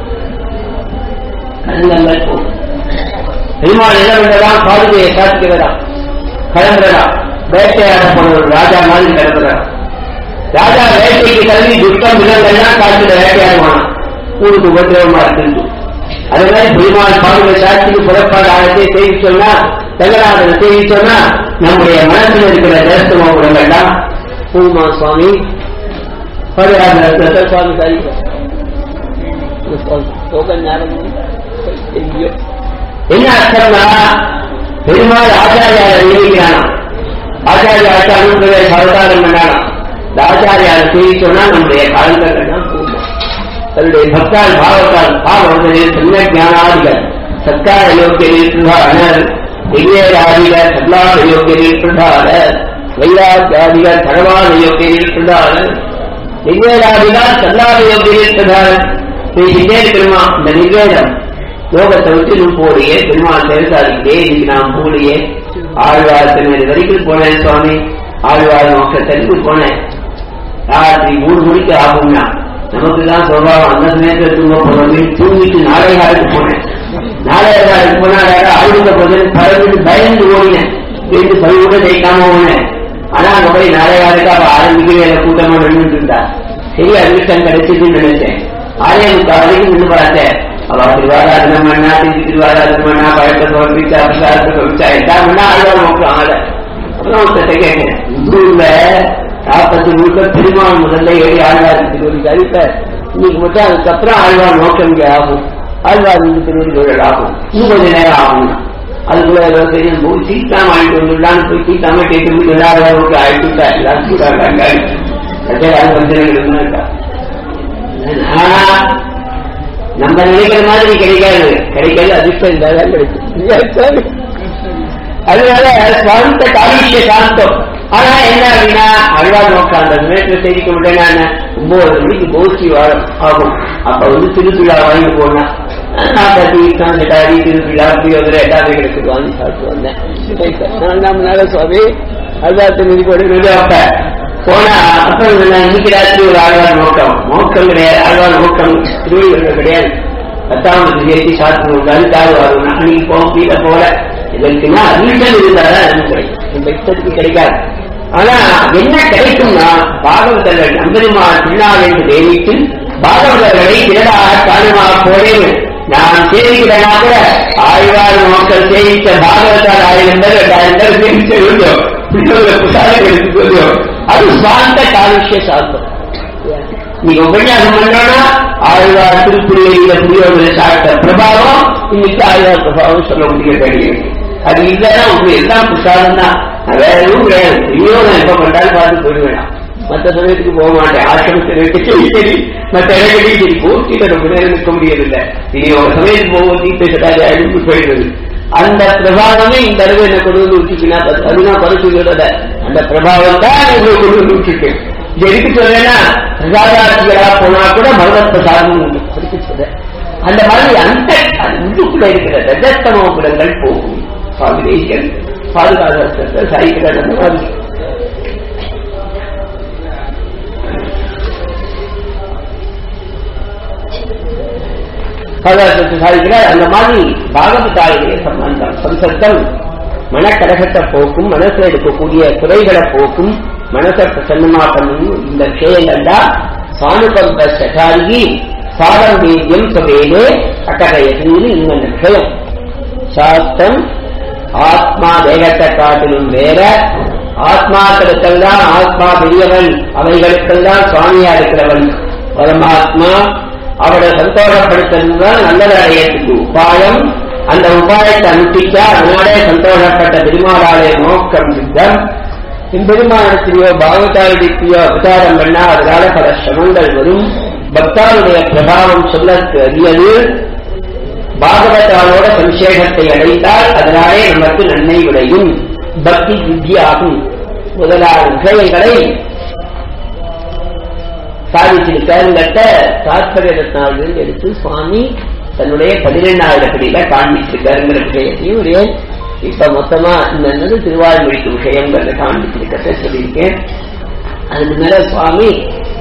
கலங்கங்கள் போகும் பெருமாள் என்ன பண்றதான் பாதுகையை காத்துக்கிறதா கிளம்புறதா வேட்டையாட போன ஒரு ராஜா மாதிரி கிளம்புறா ராஜா வேட்டைக்கு கிளம்பி துஷ்டம் விலங்கெல்லாம் காட்டுல வேட்டையாடுவானா ஊருக்கு உபதிரவமா இருக்கு அதே மாதிரி பெருமாள் பாதுகை சாட்சிக்கு புறப்பாடு ஆகத்தை செய்தி சொன்னா தங்கராஜனை செய்தி சொன்னா நம்முடைய மனசில் இருக்கிற தேசமோ குணங்கள்லாம் பூமா சுவாமி பரிகார சுவாமி சாரி என்ன அர்த்தம்னா பெருமாள் ஆச்சாரியாரை நியமிக்கிறானா ஆச்சாரிய ஆச்சாரனுடைய சவதாரம் பண்ணானா இந்த ஆச்சாரியாரை செய்தி சொன்னா நம்முடைய காலங்கள்லாம் பூமா தன்னுடைய பக்தால் பாவத்தால் பாவத்தில் சின்ன ஞானாதிகள் சத்கார யோக்கியரில் பிரதானர் விஜயராதிகள் சல்லாத யோக்கியரில் பிரதானர் வைராஜாதிகள் தடவாத யோக்கியரில் பிரதானர் நிர்வேதாதிகள் சல்லாத யோக்கியரில் பிரதானர் பேசிட்டே இருக்கிறோமா இந்த நிர்வேதம் யோகத்தை விட்டு நம் போடியே பெருமாள் செயல்சாதிக்கிட்டே இன்னைக்கு நாம் போடியே ஆழ்வார் திருமணி வரைக்கும் போனேன் சுவாமி ஆழ்வார் மோட்சத்திற்கு போனேன் ராத்திரி மூணு மணிக்கு ஆகும்னா நமக்கு தான் சுபாவம் அந்த சமயத்தில் தூங்க போனோமே தூங்கிட்டு நாளையாருக்கு போனேன் நாளையாருக்கு போனா அழுந்த போது பறந்துட்டு பயந்து ஓடினேன் வீட்டு பழி கூட ஜெயிக்காம ஓடினேன் ஆனா அங்க போய் நாளையாருக்கு அவ ஆரம்பிக்கவே இல்லை கூட்டமா நின்றுட்டு இருந்தா சரி அதிர்ஷ்டம் கிடைச்சதுன்னு நினைச்சேன் ஆலயம் வரைக்கும் நின்று பார்த்தேன் அவ திருவாராதனம் பண்ணா திருச்சி திருவாராதனம் பண்ணா பழக்க சமர்ப்பிச்சா பிரசாரத்தை சமர்ப்பிச்சா எல்லாம் பண்ணா ஆழ்வார் நோக்கம் ஆகல அப்புறம் ஒருத்தட்ட கேட்டேன் ஊர்ல நாற்பத்தி முழுக்க பெருமாள் முதல்ல ஏறி ஆழ்வார் திருவடி கழிப்ப இன்னைக்கு மட்டும் அதுக்கப்புறம் ஆழ்வார் நோக்கம் இங்கே ஆகும் ஆழ்வார் இந்த திருவடி தொழில் ஆகும் இன்னும் கொஞ்ச நேரம் ஆகும் அதுக்குள்ள ஏதோ தெரியும் போய் சீட்டாம ஆயிட்டு வந்துடலான்னு போய் சீட்டாம கேட்டு போய் எல்லாரும் ஆயிட்டு எல்லாம் சூடாங்க யாரும் பிரச்சனை இருக்கா ஆனா நம்ம நினைக்கிற மாதிரி கிடைக்காது கிடைக்காது அதிர்ஷ்டம் இருந்தாலும் கிடைக்கும் அதனால சாந்த காலிஷ்ய சாந்தம் ஆனா என்ன அப்படின்னா அழ்வார் நோக்கம் அந்த நேரத்தில் செய்திக்க முடியல ஒன்பது மணிக்கு கோஷ்டி வாரம் ஆகும் அப்ப வந்து திருவிழா வாங்கி போனா நான் தீர்த்தம் ஜட்டாரி திருவிழா புளியோதரை எல்லாமே கிடைச்சிட்டு வாங்கி சாப்பிட்டு வந்தேன் நான்காம் நாள சுவாமி அழ்வார் திருமதி போட்டு அப்ப போனா அப்புறம் இன்னைக்கு ராத்திரி ஒரு ஆழ்வார் நோக்கம் நோக்கம் கிடையாது ஆழ்வார் நோக்கம் திருவிழா கிடையாது பத்தாவது சேர்த்து சாப்பிட்டு உட்காந்து தாழ்வு வரும் அன்னைக்கு போக கீழே போல இதற்குன்னா அதிர்ஷ்டம் இருந்தாதான் அது கிடைக்கும் இந்த இஷ்டத்துக்கு கிடைக்காது ஆனா என்ன கிடைக்கும்னா பாகவதர்கள் நம்பெருமா திருநாள் என்று தேவித்து பாகவதர்களை திரடா காணுமா போலே நான் சேவிக்கிறனா கூட ஆழ்வார் நோக்கம் சேவித்த பாகவதால் ஆயிரம் பேர் ரெண்டாயிரம் பேர் சேவிக்க வேண்டும் புத்தகம் எடுத்து சொல்லும் அது சுவாந்த காலுஷ்ய சாஸ்திரம் நீங்க உபன்யாசம் பண்ணோம்னா ஆழ்வார் திருப்புரியில புரியோதனை சாப்பிட்ட பிரபாவம் இன்னைக்கு ஆழ்வார் பிரபாவம் சொல்ல முடிய அது இல்லைன்னா உங்களுக்கு எல்லாம் பிரசாதம் தான் வேற எதுவும் கிடையாது விநியோகம் எப்ப பண்ணாலும் பார்த்து போயிடுவேன் மற்ற சமயத்துக்கு போக மாட்டேன் ஆசிரமத்தில் சரி சரி மற்ற இடங்களையும் சரி பூர்த்தியில ரொம்ப நேரம் நிற்க முடியதில்லை விநியோக சமயத்துக்கு போகும் தீர்த்த அழிப்பு போயிடுது அந்த பிரபாவமே இந்த அளவு என்ன கொண்டு வந்து விட்டுச்சுன்னா அதுனா பரிசுகிறத அந்த பிரபாவம் தான் உங்களை கொண்டு வந்து விட்டுருக்கு எதுக்கு சொல்றேன்னா பிரசாதார்த்திகளா போனா கூட பகவத் பிரசாதம் உண்டு அதுக்கு சொல்றேன் அந்த மாதிரி அந்த உள்ளுக்குள்ள இருக்கிற ரஜத்தமோ குணங்கள் போகும் சுவாமி தேசியன் பாதுகாத்த சாய்க்கிறார் அந்த மாதிரி பகவதத்தை சாதிக்கிறார் அந்த மாதிரி பாகவதாயுடைய சம்பந்தம் சம்சர்க்கம் மனக்கடகத்தை போக்கும் மனசுல இருக்கக்கூடிய குறைகளை போக்கும் மனசை பிரசன்னமா பண்ணும் இந்த விஷயங்கள் தான் சாணுபந்த சகாரி சாரம்பேயம் சபேலே அக்கறையதுன்னு இந்த விஷயம் சாஸ்திரம் ஆத்மா தேகத்தை காட்டிலும் வேற ஆத்மாக்களுக்கெல்லாம் ஆத்மா பெரியவன் அவைகளுக்கெல்லாம் சுவாமியா இருக்கிறவன் பரமாத்மா அவரை சந்தோஷப்படுத்துறதுதான் நல்லது அடையத்துக்கு உபாயம் அந்த உபாயத்தை அனுஷ்டிச்சா அதனாலே சந்தோஷப்பட்ட பெருமாளாலே மோக்கம் சித்தம் பெருமானத்திலேயோ பாகவதாரிடத்திலேயோ அவதாரம் பண்ணா அதனால பல சிரமங்கள் வரும் பக்தாவுடைய பிரபாவம் சொல்ல அறியது பாகவதாவோட சம்சேகத்தை அடைந்தால் அதனாலே நமக்கு நன்மை விளையும் பக்தி சித்தியாகும் முதலான விஷயங்களை சாதிச்சிருக்காருங்கட்ட தாத்பரிய ரத்னாவிலிருந்து எடுத்து சுவாமி தன்னுடைய பதினெண்ணாவது படியில காண்பிச்சிருக்காருங்கிற விஷயத்தையும் ஒரே இப்ப மொத்தமா இந்த திருவாரூருக்கு விஷயங்கிறத காண்பிச்சிருக்கிறத சொல்லியிருக்கேன் அதுக்கு மேல சுவாமி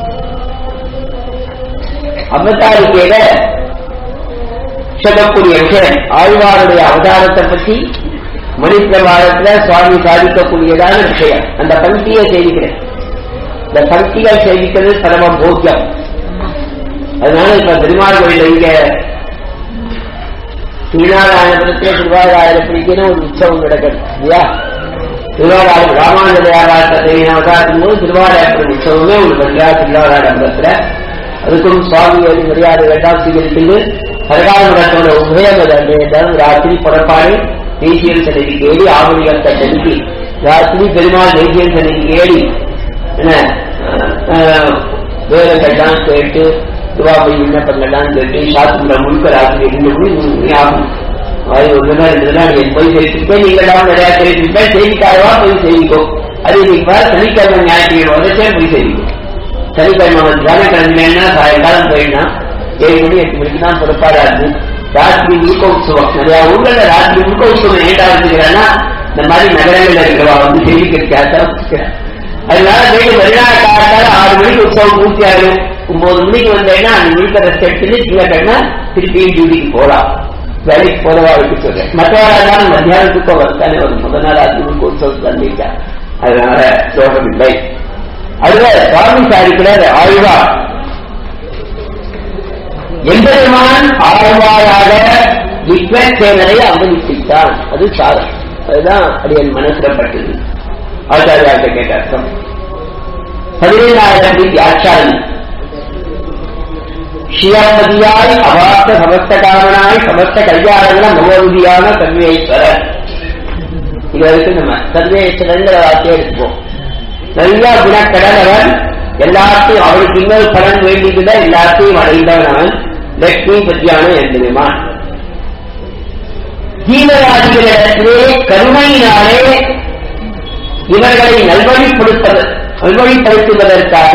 அவதாரிக்கையில சொல்லக்கூடிய விஷயம் ஆழ்வாருடைய அவதாரத்தை பற்றி மணிப்பிரபாரத்துல சுவாமி சாதிக்கக்கூடியதான விஷயம் அந்த பங்கியை செய்திக்கிறேன் இந்த பங்கிகள் செய்திக்கிறது பரம போக்கியம் அதனால இப்ப பெருமாள் கோயில் இங்க திருநாராயணபுரத்துல திருவாராயிரப்படிக்குன்னு ஒரு உற்சவம் நடக்குது இல்லையா திருவாராயம் ராமானுஜயாராட்டத்தை அவதாரத்தின் போது திருவாராயப்படி உற்சவமே ஒரு பண்றா திருவாராயபுரத்துல அதுக்கும் சுவாமி அது மரியாதை எல்லாம் சீகரித்து சரகாரத்தோட உபயம் அது ராத்திரி புறப்பாடு தேசியன் சன்னிதி கேடி ஆவணிகத்தை செலுத்தி ராத்திரி பெருமாள் தேசியன் சன்னிதி கேடி என்ன வேலைகள்லாம் கேட்டு துவாபை விண்ணப்பங்கள்லாம் கேட்டு சாத்திர முழுக்க ராத்திரி ரெண்டு மணி ஆகும் அது ஒரு நாள் ரெண்டு நாள் என் போய் சேர்த்துப்பேன் நீங்களாம் நிறைய சேர்த்துப்பேன் செய்திக்காகவா போய் செய்திக்கோ அது இன்னைக்கு சனிக்கிழமை ஞாயிற்றுக்கிழமை வந்துச்சே போய் செய்திக்கோ சனிக்கிழமை வந்து வியாழக்கிழமைன்னா சாயங்காலம் போயிடனா ஏழு மணி எட்டு மணிக்கு தான் புறப்பாடா இருக்கு ராத்திரி முழுக்க உற்சவம் நிறைய ஊர்ல ராத்திரி முழுக்க உற்சவம் ஏண்டா வச்சுக்கிறேன்னா இந்த மாதிரி நகரங்கள்ல இருக்கிறவா வந்து செய்திக்கிறதுக்காக அதனால வேறு மறுநாள் காலத்தால ஆறு மணிக்கு உற்சவம் பூர்த்தி ஆகும் ஒன்பது மணிக்கு வந்தேன்னா அந்த முழுக்க ரெஸ்ட் எடுத்துட்டு திங்கக்கிழமை திருப்பியும் டியூட்டிக்கு போகலாம் வேலைக்கு போறவாளுக்கு சொல்றேன் மற்றவரால் மத்தியானத்துக்கோ வரத்தானே வரும் முதல் நாள் அது உற்சவம் தந்திருக்கா அதனால சோகம் இல்லை அதுல சுவாமி சாதிக்கிறார் ஆழ்வார் எம்பெருமான் ஆழ்வாராக விக்ரசேனரை அவமதித்தான் அது சாதம் அதுதான் அடியன் மனசிடப்பட்டது ஆச்சாரியார்கிட்ட கேட்ட அர்த்தம் பதினேழாயிரம் வியாச்சாரி ஷியாபதியாய் அவார்த்த சமஸ்த காரணாய் சமஸ்த கல்யாணங்கள மகோருதியான சர்வேஸ்வரர் இது வரைக்கும் நம்ம சர்வேஸ்வரங்கிற வார்த்தையை எடுத்துப்போம் நல்ல குணக்கடனவன் எல்லாத்தையும் அவனுக்கு இன்னொரு பலன் வேண்டியதுல எல்லாத்தையும் அடைந்தவன் அவன் லட்சுமி பத்தியான எழுதுவான் ஜீவராசிகளிடத்திலே கருணையினாலே இவர்களை நல்வழிப்படுத்த நல்வழிப்படுத்துவதற்காக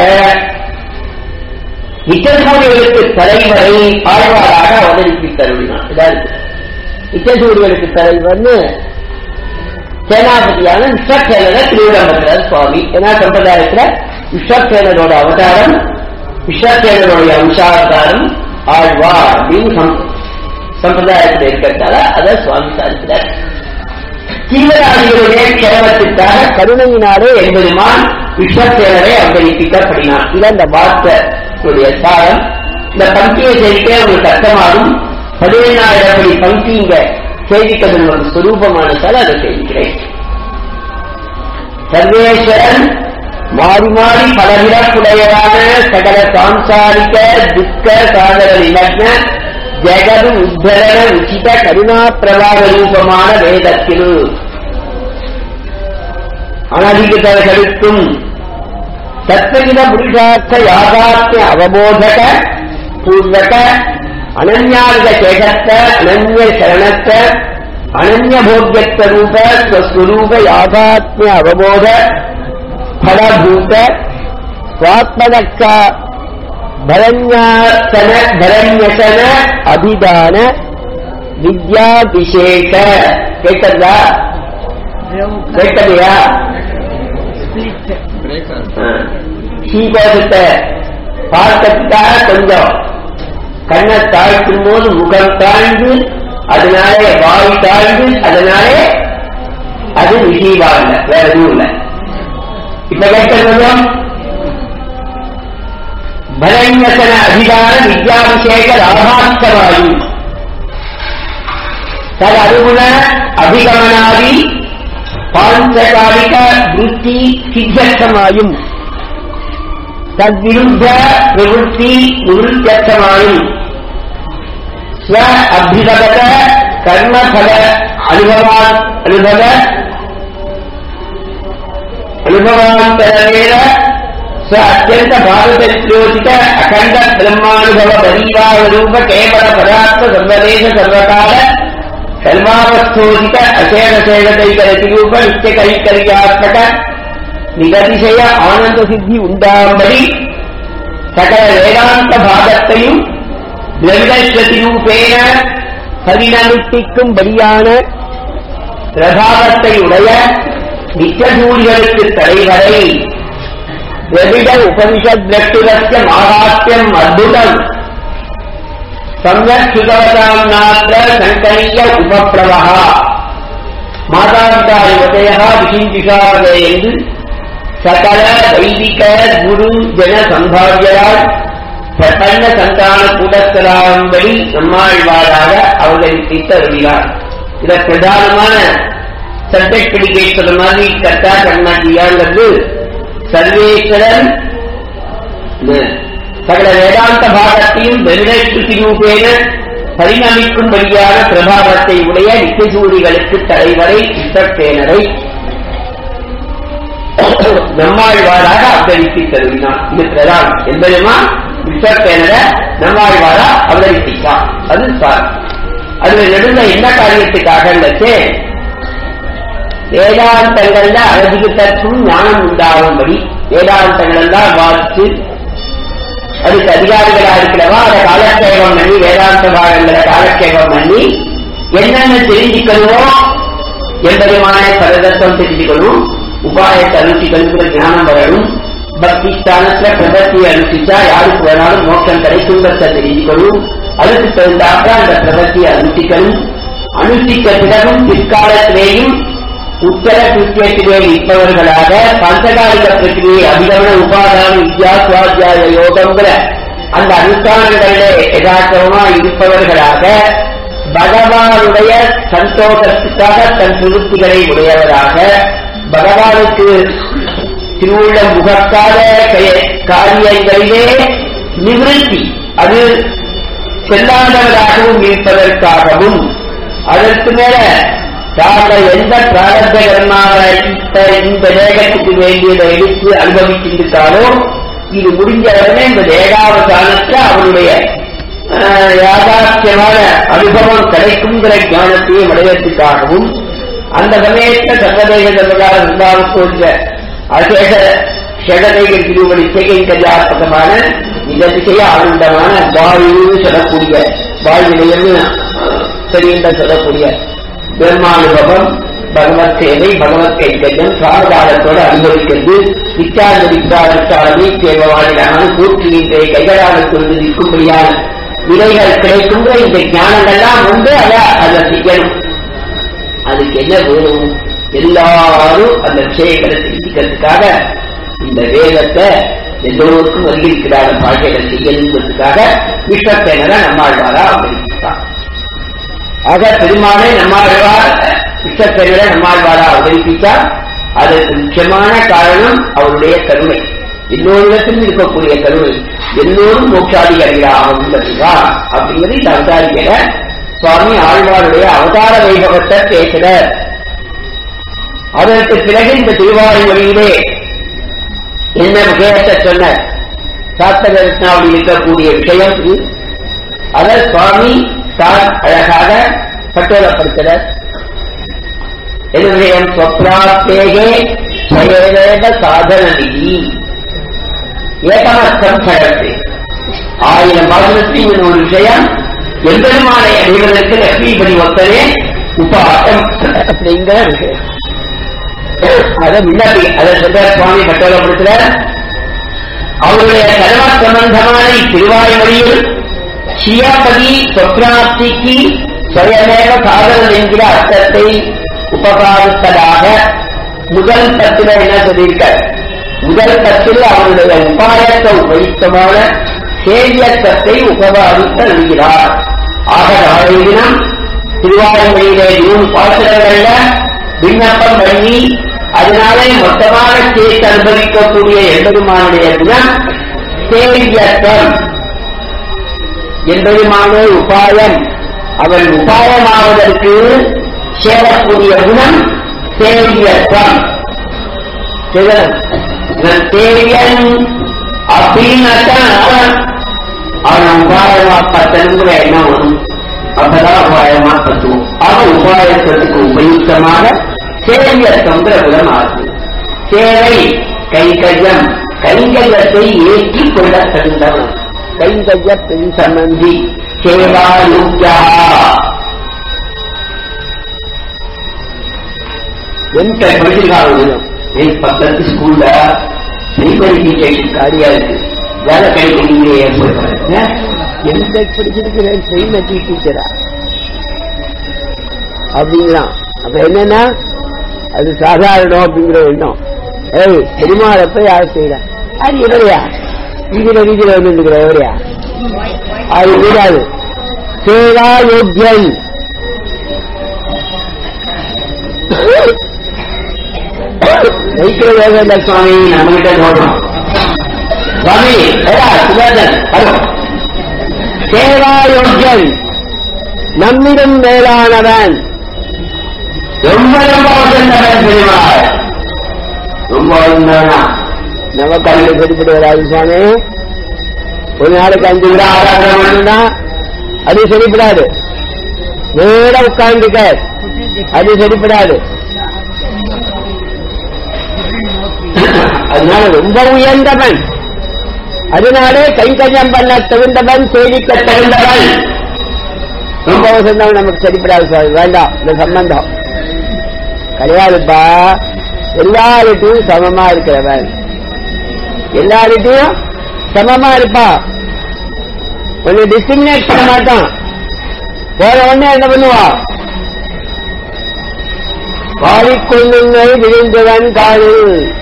நிச்சசூரியர்களுக்கு தலைவரை ஆழ்வாராக அவதரித்து தருவினார் இதான் நிச்சசூரியர்களுக்கு தலைவர்னு சேனாபதியான விஸ்வசேனர திருவிடம்பரர் சுவாமி ஏன்னா சம்பிரதாயத்துல விஸ்வசேனரோட அவதாரம் விஸ்வசேனருடைய அம்சாவதாரம் ஆழ்வார் அப்படின்னு சம்பிரதாயத்தில் இருக்கிறதால அதை சுவாமி சாதிக்கிறார் ஜீவராசிகளுடைய க்ஷேமத்திற்காக கருணையினாலே என்பதுமான் விஸ்வசேனரை அவதரிப்பிக்கப்படினான் இது அந்த வார்த்தையுடைய சாரம் இந்த பங்கியை செய்திக்க உங்களுக்கு அர்த்தமாகும் பதினேழாயிரம் படி பங்கி இங்க செய்திக்கதன் ஒரு சுரூபமானதால் அதை செய்திக்கிறேன் சர்வேஸ்வரன் மாறி மாறி பலவிடப்புடையதான சகல சாம்சாரிக துக்க சாகர நிமக்ன ஜெகது உத்தரண உச்சித கருணா பிரவாக ரூபமான வேதத்தில் அனதிகிதர்களுக்கும் தத்வகித புருஷார்த்த யாதார்த்த அவபோதக பூர்வக அனன்யாவித சேகத்த அனன்ய சரணத்த அனன்ய போக்கியத்த ரூப ஸ்வஸ்வரூப யாதாத்மிய அவபோத ಫಲಭೂತ ಸ್ವಾತ್ಮದಕ್ಕ ಭರಣ್ಯಾಸನ ಭರಣ್ಯಸನ ಅಭಿದಾನ ವಿದ್ಯಾಭಿಷೇಕ ಕೇಳ್ತದ ಕೇಳ್ತದೆಯಾ சீகோசத்தை பார்க்கறதுக்காக கொஞ்சம் கண்ணை தாழ்த்தும் போது முகம் தாழ்ந்து அதனாலே வாய் தாழ்ந்து அதனாலே அது விஷீவா இல்ல வேற எதுவும் இல்ல இப்ப கேட்கிறது பலன்வசன அதிகார வித்யாபிஷேக லாபார்த்தவாயு தது அருகுண அபிகமனாதி பாஞ்சகாலிக விருத்தி சித்தமாயும் தத்விருத்த பிரவೃತ್ತಿ நிவೃತ್ತமாயும் ஸ்வ அபிகமத கர்மபல அனுபவா அனுபவ ಅನುಭವಾಂತರವೇನ ಸ ಅತ್ಯಂತ ಭಾರತೋಚಿತ ಅಖಂಡ ಬ್ರಹ್ಮಾನುಭವ ಬರೀವಾದ ರೂಪ ಕೇವಲ ಪದಾರ್ಥ ಸರ್ವದೇಶ ಸರ್ವಕಾಲ ಸರ್ವಾವಸ್ಥೋಚಿತ ಅಶೇಷ ಶೇಷತೈಕರ ತಿರೂಪ ನಿತ್ಯ ಕೈಕರ್ಯಾತ್ಮಕ ನಿಗತಿಶಯ ಆನಂದ ಸಿದ್ಧಿ ಉಂಟಾಂಬಡಿ ಸಕಲ ವೇದಾಂತ ಭಾಗத்தையும் திரவிடஸ்வதி ரூபேன பரிணமித்திக்கும்படியான பிரபாவத்தை உடைய நிச்சசூரியனுக்கு தலைவரை திரவிட உபனிஷத் திரட்டுரஸ்ய மகாத்யம் அத்புதம் சம்யக் சுகவதாம் நாத்திர சங்கரிய உபப்பிரவா மாதாந்தாய உதயா விசிந்திஷாவதே என்று சகல வைதிக குரு ஜன சம்பாவியரால் பிரபன்ன சந்தான கூடஸ்தலாம்படி நம்மாழ்வாராக அவதரிப்பித்து அருளினார் இத பிரதானமான சப்ஜெக்ட் பிடிக்க மாதிரி கர்த்தா கர்மாட்டியாங்கிறது சர்வேஸ்வரன் சகல வேதாந்த பாகத்தையும் வெறுநெற்று ரூபேன பரிணமிக்கும்படியான பிரபாவத்தை உடைய நித்திசூரிகளுக்கு தலைவரை இசப்பேனரை நம்மாழ்வாராக அவதரித்து தருவினான் இது பிரதானம் என்பதுமா விஸ்வப்பேனரை நம்மாழ்வாரா அவதரிப்பித்தான் அது சார் அதுல நடுந்த என்ன காரியத்துக்காக வேதாந்தங்கள்ல அழகித்தற்கும் ஞானம் உண்டாகும்படி வேதாந்தங்கள் எல்லாம் வாசித்து அதுக்கு அதிகாரிகளா இருக்கிறவா அதை காலக்ஷேபம் பண்ணி வேதாந்த பாகங்களை காலக்ஷேபம் பண்ணி என்னென்ன தெரிஞ்சுக்கணுமோ என்பதுமான பரதத்துவம் தெரிஞ்சுக்கணும் உபாயத்தை அனுஷ்டிக்கணுங்கிற ஞானம் வரணும் பக்தி ஸ்தானத்துல பிரபத்தியை அனுஷ்டிச்சா யாருக்கு வேணாலும் மோட்சம் கிடைக்குங்கிறத தெரிஞ்சுக்கணும் அதுக்கு தகுந்தாப்ப அந்த பிரபத்தியை அனுஷ்டிக்கணும் அனுஷ்டிக்க பிறகும் பிற்காலத்திலேயும் உத்தர கிருத்தியத்திலே இருப்பவர்களாக பஞ்சகாலிக பிரக்கிரியை அபிகமன உபாதான வித்யா சுவாத்தியாய யோகங்கிற அந்த அனுஷ்டானங்களிலே யதார்த்தமா இருப்பவர்களாக பகவானுடைய சந்தோஷத்துக்காக தன் சுருத்திகளை உடையவராக பகவானுக்கு திருவுள்ள முகக்காத காரியங்களிலே நிவிருத்தி அது செல்லாதவராகவும் இருப்பதற்காகவும் அதற்கு மேல தாங்கள் எந்த பிராரத்த கர்மாவை இந்த தேகத்துக்கு வேண்டியதை எடுத்து அனுபவிக்கின்றாரோ இது முடிஞ்ச உடனே இந்த தேகாவசானத்தில் அவருடைய யாதார்த்தியமான அனுபவம் கிடைக்குங்கிற ஞானத்தையும் அடைவதற்காகவும் அந்த சமயத்தில் சர்வதேச சர்வகால நிர்வாகத்தோன்ற அசேஷ ஷடதேக திருவடி சேகரிக்கஜாத்மகமான நிகழ்ச்சிய ஆனந்தமான வாயுன்னு சொல்லக்கூடிய வாழ்விலையன்னு தெரிந்த சொல்லக்கூடிய பிரம்மானுபவம் பகவத் சேவை பகவத் கைத்தஞ்சம் சாரதாரத்தோடு அனுபவிக்கிறது விச்சார்ந்த விச்சாரத்தாரமே தேவவானிலான கூற்றினின்றை கைகளால் கொண்டு நிற்கும்படியான நிலைகள் கிடைக்குங்கிற இந்த ஞானங்கள்லாம் வந்து அதை அதை செய்யணும் அதுக்கு என்ன வேணும் எல்லாரும் அந்த விஷயங்களை தெரிஞ்சுக்கிறதுக்காக இந்த வேதத்தை எல்லோருக்கும் அதிகரிக்கிறார பாஷைகளை செய்யணுங்கிறதுக்காக விஷ்ணப்பேனரை நம்மாழ்வாரா அவதரித்தார் ஆக பெருமாளை நம்மாழ்வார் விஷ்ணப்பேனரை நம்மாழ்வாரா அவதரிப்பித்தார் அதற்கு முக்கியமான காரணம் அவருடைய கருணை எல்லோரிடத்திலும் இருக்கக்கூடிய கருணை எல்லோரும் மோட்சாதிகாரிகளாக உள்ளதுதா அப்படிங்கிறது இந்த அவதாரிக்கிற சுவாமி ஆழ்வாருடைய அவதார வைபவத்தை பேசுகிறார் அதற்கு பிறகு இந்த திருவாரூரிலே என்ன விஷயத்தை சொன்னார் சாத்தக ரத்னாவில் இருக்கக்கூடிய விஷயம் இது அதை சுவாமி தான் அழகாக கட்டோலப்படுத்துகிறார் என்ன விஷயம் சொப்ராத்தேகே ஸ்வயேவேத சாதன நிதி ஏகமஸ்தம் சடத்து ஆயிரம் பாசனத்தின் ஒரு விஷயம் எம்பெருமானை அடைவதற்கு லட்சுமிபதி ஒத்தரே உபாசம் அப்படிங்கிற விஷயம் அதை முன்னாடி அதை சொல்ற சுவாமி கட்டளப்படுத்துற அவருடைய கர்ம சம்பந்தமான திருவாய்மொழியில் ஸ்ரீயாபதி சொப்ராப்திக்கு சுயமேவ சாதனம் என்கிற அர்த்தத்தை உபகாரித்ததாக முதல் தத்துல என்ன சொல்லியிருக்க முதல் தத்தில் அவருடைய உபாயத்த உபயுக்தமான சேவியத்தத்தை உபகாரித்து எழுதுகிறார் ஆக நாளைய தினம் திருவாரூரிலே நூறு பாசுரங்கள்ல விண்ணப்பம் பண்ணி அதனாலே மொத்தமாக சேர்த்து அனுபவிக்கக்கூடிய எம்பெருமானுடைய தினம் சேவியத்தம் எம்பெருமானே உபாயம் அவன் உபாயமாவதற்கு சேரக்கூடிய குணம் சேவியத்தம் இவன் தேவியன் அப்படின்னாத்தான் அவன் உபாயமா பத்தனுங்கிற எண்ணம் வரும் அப்பதான் உபாயமா பத்துவோம் ஆக உபாயத்துக்கு உபயுக்தமான சேவியத்தங்கிற குணம் ஆகும் சேவை கைகஜம் கைங்கஜத்தை ஏற்றிக் கொள்ள தந்தவன் கைங்கஜ பெண் சம்பந்தி சேவாயுக்யா எந்த படிச்சிருக்காங்க என் பக்கத்து ஸ்கூல்ல பிரைமரி டீச்சர் காலியா இருக்கு வேலை கிடைக்கிறீங்க ஏற்படுறாங்க எந்த படிச்சிருக்கிறேன் பிரைமரி டீச்சரா அப்படிங்கிறான் அப்ப என்னன்னா அது சாதாரணம் அப்படிங்கிற எண்ணம் ஏய் பெருமாளப்ப யார் செய்யற அது எவரையா வீதியில வீதியில வந்து எவரையா அது கூடாது சேவா யோக்கியன் வைக்கிற வேகந்த சுவாமி நம்மகிட்ட சொல்றோம் சுவாமி ஏடா சுதர்சன் ஹலோ சேவா யோக்கியன் நம்மிடம் மேலானவன் ரொம்ப ரொம்ப வசந்தவன் பெருமாள் ரொம்ப வசந்தவனா நமக்கு அங்கே சரிப்பட்டு வராது சுவாமி ஒரு நாளைக்கு அஞ்சு விட ஆராதனை பண்ணா அது சரிப்படாது நேர உட்கார்ந்துக்க அது சரிப்படாது அதனால ரொம்ப உயர்ந்தவன் அதனாலே கைங்கரியம் பண்ண தகுந்தவன் சேவிக்க தகுந்தவன் ரொம்ப வசந்தவன் நமக்கு சரிப்படாது சுவாமி வேண்டாம் இந்த சம்பந்தம் கிடையாதுப்பா எல்லார்கிட்டையும் சமமா இருக்கிறவன் எல்லார்கிட்டையும் சமமா இருப்பா ஒன்னு டிஸ்டிங்னேட் பண்ண மாட்டான் போற உடனே என்ன பண்ணுவா பாடிக்கொள்ளுங்கள் விழுந்தவன் காடு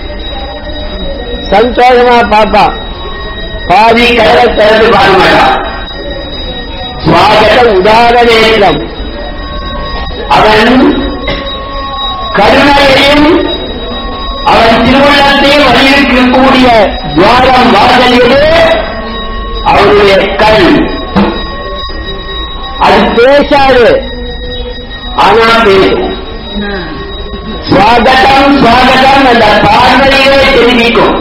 சந்தோஷமா பாப்பான் பாதி கடலை திறந்து பார்க்க மாட்டான் சுவாகத உதாரணேற்றம் அவன் கருணையையும் அவன் திருமணத்தையும் வலியுறுத்தக்கூடிய துவாரம் வாசல் எது அவருடைய கண் அது பேசாது ஆனா பேசும் சுவாகதம் சுவாகதம் அந்த பார்வையிலே தெரிவிக்கும்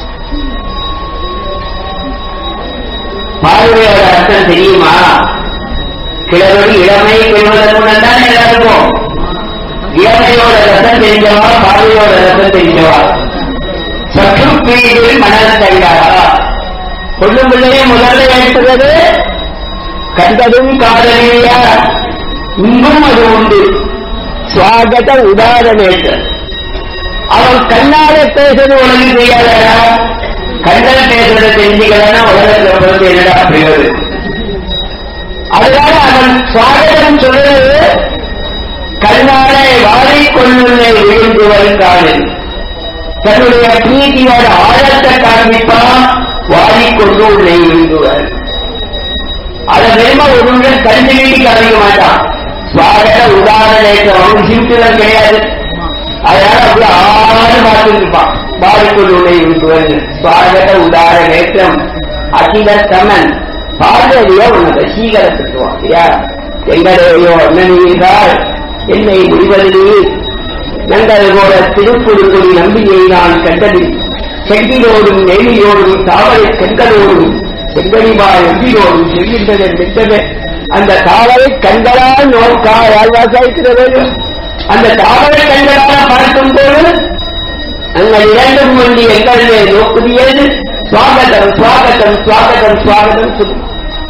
பார்வையோட அர்த்தம் தெரியுமா கிழவன் இளமை கொள்வதற்கு முன்னதான் எல்லாருக்கும் இளமையோட ரசம் தெரிஞ்சவா பார்வையோட ரசம் தெரிஞ்சவா சற்று பீடில் மணல் தந்தாரா கொள்ளும் பிள்ளையை முதல்ல ஏற்றுவது கண்டதும் காதலியா இங்கும் அது உண்டு சுவாகத உதாரணேற்ற அவன் கண்ணால பேசுறது உனக்கு தெரியாதா கண்ணல பேசுறத தெரிஞ்சுக்கலன்னா உலகத்துல பிறந்து என்னடா பிரயோஜனம் அதனால அவன் சுவாகதம் சொல்றது கண்ணாலே வாரிக்கொள்ளுள்ளே விழுந்துவன் காலில் தன்னுடைய பிரீதியோட ஆழத்தை காண்பிப்பான் வாரிக்கொண்டு உள்ளே விழுந்துவன் அதை வெறும ஒருவன் கண்டு நீட்டி காமிக்க மாட்டான் சுவாகத உதாரணேற்றம் அவன் சிம்பிளம் கிடையாது அதனால அப்படி ஆறு பார்த்துட்டு இருப்பான் வாரிக்கொண்டு உள்ளே விழுந்துவன் சுவாகத உதாரணேற்றம் அகில சமன் பார்வதியோ உனக்கு சீகரத்துக்குவான் இல்லையா எங்களையோ அண்ணனீர்கள் என்னை முடிவதிலே நங்கள் போல திருப்புடுங்குடி நம்பியை நான் கண்டதில் செங்கிலோடும் நெய்லியோடும் தாவரை கண்களோடும் செங்கனிமாய் எவ்வியோடும் செல்கின்றது விட்டது அந்த தாவரை கண்களால் நோக்கா வாழ்வாசாய்க்கிறது அந்த தாவரை கண்களால் பார்க்கும் போது அங்கள் இரண்டும் ஒன்றி எங்களிலே நோக்குதியது சுவாகதம் சுவாகதம் சுவாகதம் சுவாகதம் சொல்லும்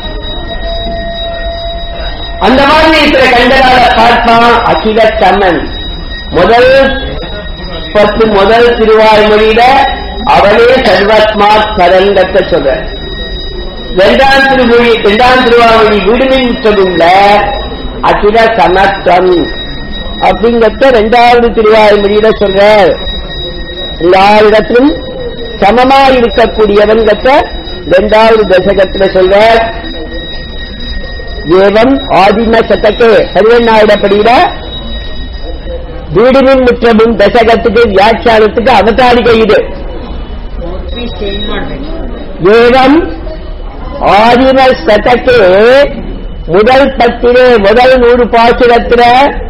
அந்த மாதிரி இருக்கிற கண்டனால பார்ப்பான் அகில தம்மன் முதல் பத்து முதல் திருவாய்மொழியில அவனே சர்வத்மா பரங்கத்தை சொல்ற இரண்டாம் திருமொழி இரண்டாம் திருவாவணி விடுமின் சொல்லுள்ள அகில சமத்துவம் அப்படிங்கறத இரண்டாவது திருவாய்மொழியில சொல்ற எல்லா இடத்திலும் சமமா இருக்கக்கூடியவன்கிட்ட இரண்டாவது தசகத்துல சொல்ற ஏவம் ஆதிம சத்தக்கு பதினெண்ணாயிரப்படியில வீடுமின் முற்றமும் தசகத்துக்கு வியாக்கியானத்துக்கு அவதாரிகை இது ஏவம் ஆதிம சதக்கு முதல் பத்திலே முதல் நூறு பாசுரத்தில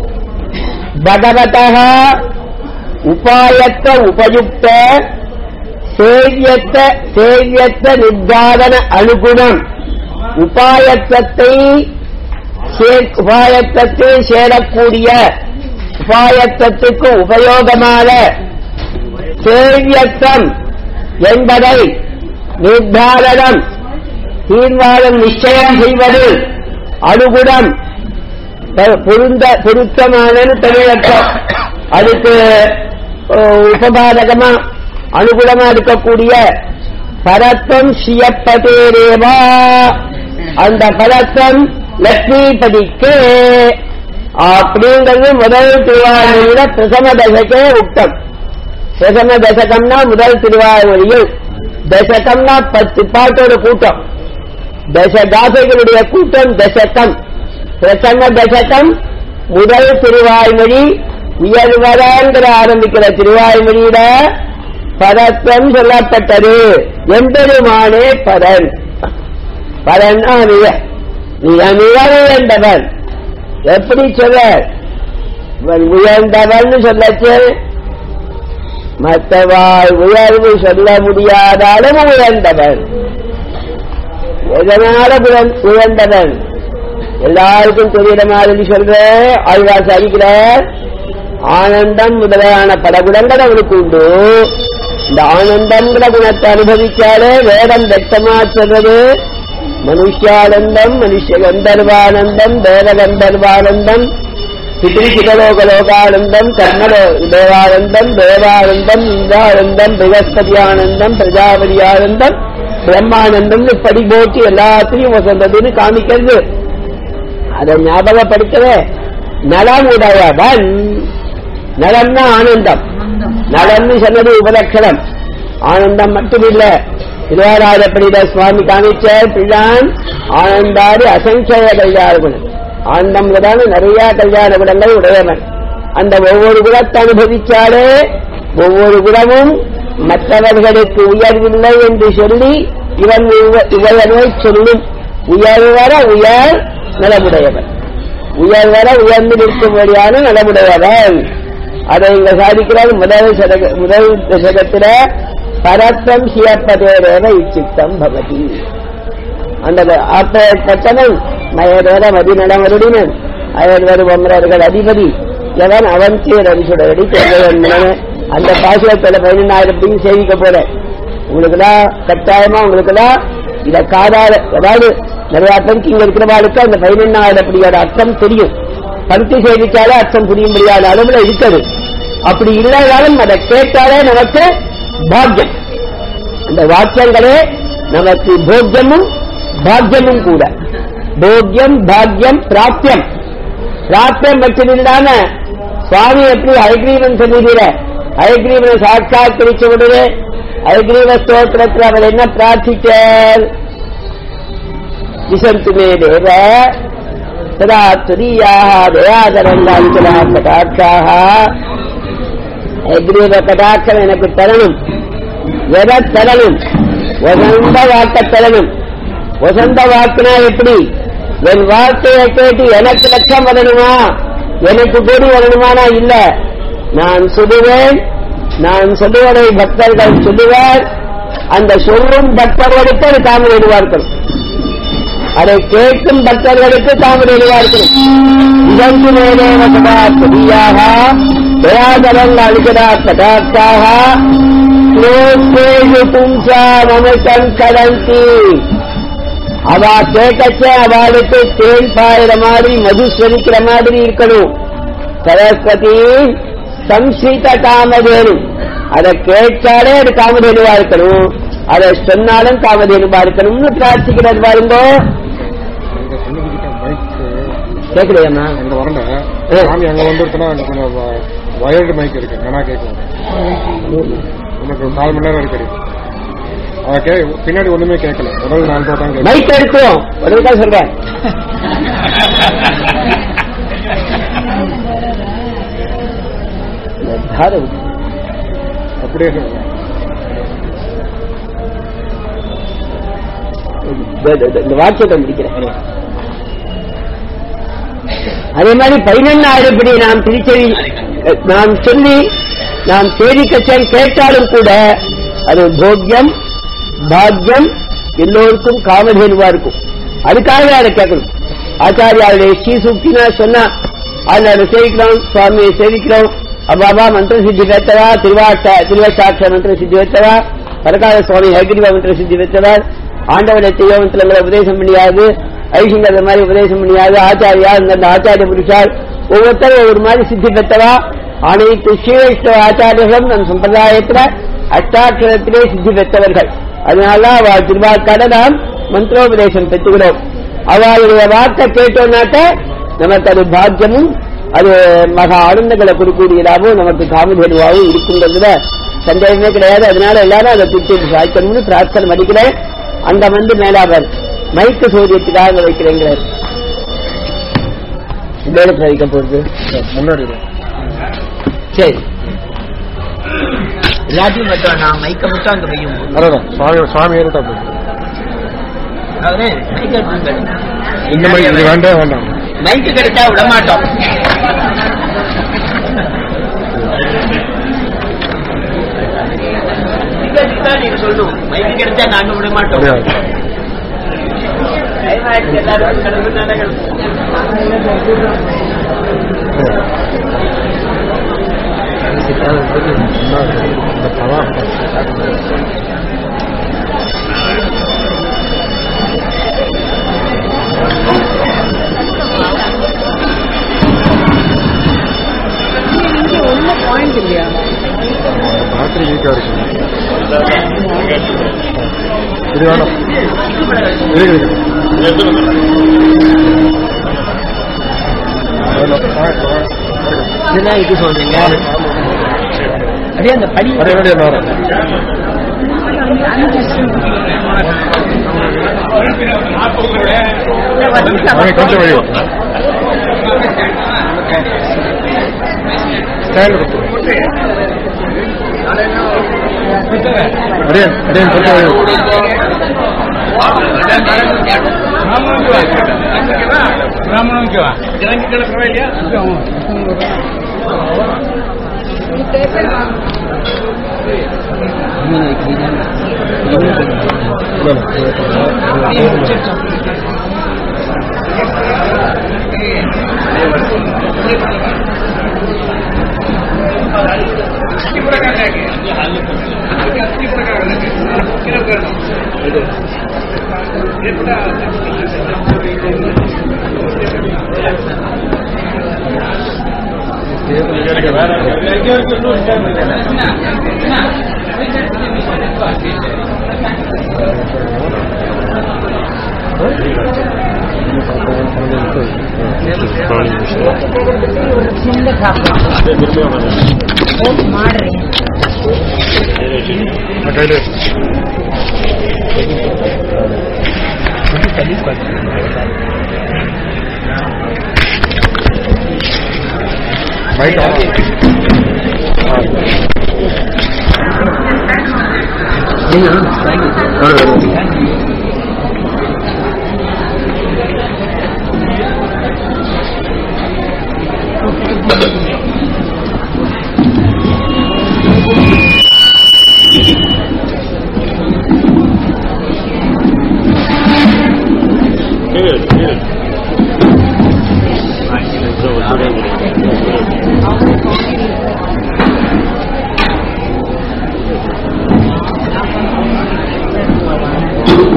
பகவதः உபாயத்த உபயுக்த சேவியத்த சேவியத்த நிர்தாரண அனுகுணம் உபாயத்தத்தை சே- உபாயத்தத்தை சேரக்கூடிய உபாயத்தத்துக்கு உபயோகமான சேவியத்தம் என்பதை நிர்தாரணம் தீர்மானம் நிச்சயம் செய்வது அனுகுணம் ப- பொருந்த பொருத்தமானது தமிழக்கம் அதுக்கு அஹ், உபபாதகமா அனுகுணமா இருக்கக்கூடிய பரத்தம் சியப்பதேரேவா அந்த பரத்தம் லட்சுமிபதிக்கு அப்படிங்கிறது முதல் திருவாரூரில பிரசம தசகே உக்தம் பிரசம தசகம்னா முதல் திருவாரூரியில் தசகம்னா பத்து பாட்டோட கூட்டம் தசதாசைகளுடைய கூட்டம் தசகம் பிரசங்க தசகம் முதல் திருவாய்மொழி உயர்வரங்கிற ஆரம்பிக்கிற திருவாய்மொழியில பரத்வம் சொல்லப்பட்டது எம்பெருமானே பரன் பரன் மிக மிக மிக உயர்ந்தவன் எப்படி சொல்ல இவன் உயர்ந்தவன் சொல்லச்சு மற்றவாள் உயர்வு சொல்ல முடியாத அளவு உயர்ந்தவன் எதனால உயர்ந்- உயர்ந்தவன் எல்லாருக்கும் தெரியுற மாதிரி சொல்ற ஆழ்வாசி அடிக்கிற ஆனந்தம் முதலான பல குணங்கள் அவனுக்கு உண்டு இந்த ஆனந்தம்ங்கிற குணத்தை அனுபவிச்சாலே வேதம் வெட்டமா சொல்றது மனுஷானந்தம் மனுஷ கந்தர்வானந்தம் தேவ கந்தர்வானந்தம் பிதிருசிகலோக லோகானந்தம் கர்மலோ தேவானந்தம் தேவானந்தம் இந்தானந்தம் பிரகஸ்பதி ஆனந்தம் பிரஜாபதி ஆனந்தம் பிரம்மானந்தம் படி போட்டு எல்லாத்தையும் வசந்ததுன்னு காமிக்கிறது அதை ஞாபகப்படுத்தவே நலம் உடையவன் நலம்னா ஆனந்தம் நலம்னு சொன்னது உபலட்சணம் ஆனந்தம் மட்டும் இல்ல திருவாராஜப்படியில சுவாமி காமிச்சார் பிள்ளான் ஆனந்தாடி அசங்கேய கல்யாண குணம் ஆனந்தம் தானே நிறைய கல்யாண குணங்கள் உடையவன் அந்த ஒவ்வொரு குணத்தை அனுபவிச்சாலே ஒவ்வொரு குணமும் மற்றவர்களுக்கு உயர்வில்லை என்று சொல்லி இவன் உய- உயர்வை சொல்லும் உயர்வர உயர் நலமுடையவன் உயர்வர உயர்ந்து நிற்கும்படியான நலமுடையவன் அதை இங்க சாதிக்கிறார் முதல் சதக முதல் தசகத்தில பரத்தம் சியப்பதேரேவ இச்சித்தம் பவதி அந்த அப்பேற்பட்டவன் மயதேர மதி நடமருடினன் அயர்வர் பொம்மரர்கள் அதிபதி எவன் அவன் சேர் அரிசுடரடி தேவையன் மனமே அந்த பாசுரத்துல பதினெண்ணாயிரத்தையும் சேவிக்க போறேன் உங்களுக்குலாம் கட்டாயமா உங்களுக்குலாம் இத காதால அதாவது நிறைய பேருக்கு இங்க இருக்கிறவாளுக்கு அந்த பதினெண்ணாயிரம் அப்படியோட அர்த்தம் தெரியும் பருத்தி சேவிச்சாலே அர்த்தம் புரிய முடியாத அளவுல இருக்குது அப்படி இல்லாதாலும் அதை கேட்டாலே நமக்கு பாக்கியம் அந்த வாக்கியங்களே நமக்கு போக்கியமும் பாக்கியமும் கூட போக்கியம் பாக்கியம் பிராப்தியம் பிராப்தியம் மட்டும் இல்லாம சுவாமி எப்படி அயக்ரீவன் சொன்னீர அயக்ரீவனை சாட்சாத்தரிச்ச உடனே அயக்ரீவ ஸ்தோத்திரத்தில் அவர் என்ன பிரார்த்திச்சார் விசந்து மே தேவ சதா துரியாக தயாதரங்காஞ்சலா கடாட்சாக அயக்ரீவ கடாட்சம் எனக்கு தரணும் எதை தரணும் வசந்த வாக்க தரணும் வசந்த வாக்குனா எப்படி என் வார்த்தையை கேட்டு எனக்கு லட்சம் வரணுமா எனக்கு கூடி வரணுமானா இல்ல நான் சொல்லுவேன் நான் சொல்லுவதை பக்தர்கள் சொல்லுவார் அந்த சொல்லும் பக்தர்களுக்கு அது தாமரை எதிர்பார்க்கணும் அதை கேட்கும் பக்தர்களுக்கு தாமரை எதிர்பார்க்கணும் இதற்கு மேலே சதா புதியாக தயாதரங்க அழுகிறா கடாக்காக ஸ்லோகேஷு பும்சா மமசம் கடந்தி அவ கேட்கச்ச அவளுக்கு தேன் பாயிற மாதிரி மது ஸ்வரிக்கிற மாதிரி இருக்கணும் சரஸ்வதி சம்ஸ்கிருத காமதேனு அதை கேட்டாலே அது காமதேனுவா இருக்கணும் அதை சொன்னாலும் காமதேனு பார்க்கணும்னு பிரார்த்திக்கிறார் பாருங்க அங்க சன்னதிக்கிட்ட மைக்கு கேட்கலையம்மா அங்க வரல ஏ. சாமி அங்க வந்துருச்சுன்னா அங்க கொஞ்சம் வயர்டு மைக் இருக்கு நல்லா கேட்கும் உனக்கு ஒரு கால் மணி நேரம் இருக்கு அத கே பின்னாடி ஒண்ணுமே கேட்கல முதல் நாலு தான் கேட்கல மைக் எடுக்கிறோம் உடனே சொல்றேன் தாரம். அப்படியே சொல்றேன் இந்த- இந்த- இந்த வாக்கியத்தை முடிக்கிறேன் அதே மாதிரி பதினொன்னாயிரம் படி நாம் திருச்செவி நாம் சொல்லி நாம் சேதி கச்சன் கேட்டாலும் கூட அது போக்கியம் பாக்கியம் எல்லோருக்கும் காமதேனுவா இருக்கும் அதுக்காகவே அதை கேட்கணும் ஆச்சாரியாருடைய ஸ்ரீ சுக்தினா சொன்னா அதுல அதை சேவிக்கிறோம் சுவாமியை சேவிக்கிறோம் அப்பாபா மந்திர சித்தி பெற்றவா திருவாட்ட திருவசாட்ச மந்திர சித்தி பெற்றவா பரகால சுவாமி ஹைகிரிவா மந்திர சித்தி பெற்றவர் ஆண்டவனை தெய்வமந்திரங்களை உபதேசம் பண்ணியாது ஐசிங்கர் அந்த மாதிரி உபதேசம் பண்ணியாது ஆச்சாரியா இந்த ஆச்சாரிய புருஷால் ஒவ்வொருத்தரும் ஒவ்வொரு மாதிரி சித்தி பெற்றவா அனைத்து ஸ்ரீவைஷ்ணவ ஆச்சாரியர்களும் நம் சம்பிரதாயத்துல அஷ்டாட்சரத்திலே சித்தி பெற்றவர்கள் அதனால அவள் திருவாக்காட நாம் மந்திரோபதேசம் பெற்றுகிறோம் அவளுடைய வார்த்தை கேட்டோம்னாக்க நமக்கு அது பாக்கியமும் அது மகா ஆனந்தங்களை கொடுக்கக்கூடியதாகவும் நமக்கு காமதேனுவாகவும் இருக்குங்கிறதுல சந்தேகமே கிடையாது அதனால எல்லாரும் அதை பிடிச்சி சாய்க்கணும்னு பிரார்த்தனை பண்ணிக்கிறேன் அங்க வந்து மேலாவர் மைக்கு சூரியத்துக்காக வைக்கிறேங்கிறார் இந்த இடத்துல வைக்க போறது முன்னாடி இரு. சரி எல்லாத்தையும் மட்டும் நான் மைக்க மட்டும் அங்க வையும் அதான் சுவாமி சுவாமி ஏறிட்டா போதும் இந்த மாதிரி இது வேண்டே வேண்டாம் மைக்கு கிடைச்சா விட மாட்டோம் நீங்க சொல்லணும் மைக்கு கிடைச்சா நாங்க விட மாட்டோம் அப்படியா எல்லாரும் கிளம்பு, நானே கிளம்பு. இந்த பழம் பேட்டரி வீக்கா இருக்கு இது வேண்டாம் இருக்கு இருக்கு இதுதான் இது சொல்றீங்க அதே அந்த படி அதே மாதிரி எல்லாரும் வாங்க, கொஞ்சம் வழி ஸ்டாண்ட் கொடுத்துருங்க அடே அடே கொஞ்சம் வழி ಕೈಲಿ ಬೈಕ್ Thank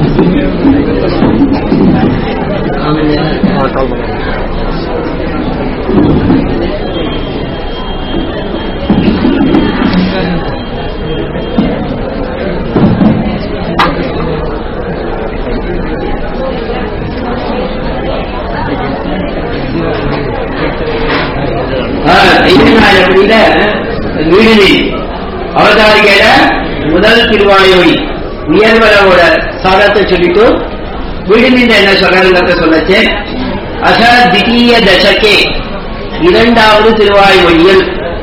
அவதாரிகையில முதல் திருவாயுமொழி உயர்வரோட சாதத்தை சொல்லிட்டு விடுமின்ற என்ன சொல்றாருங்கிறத சொல்லச்சு அச திடீய தசகே இரண்டாவது திருவாயுமொழியில்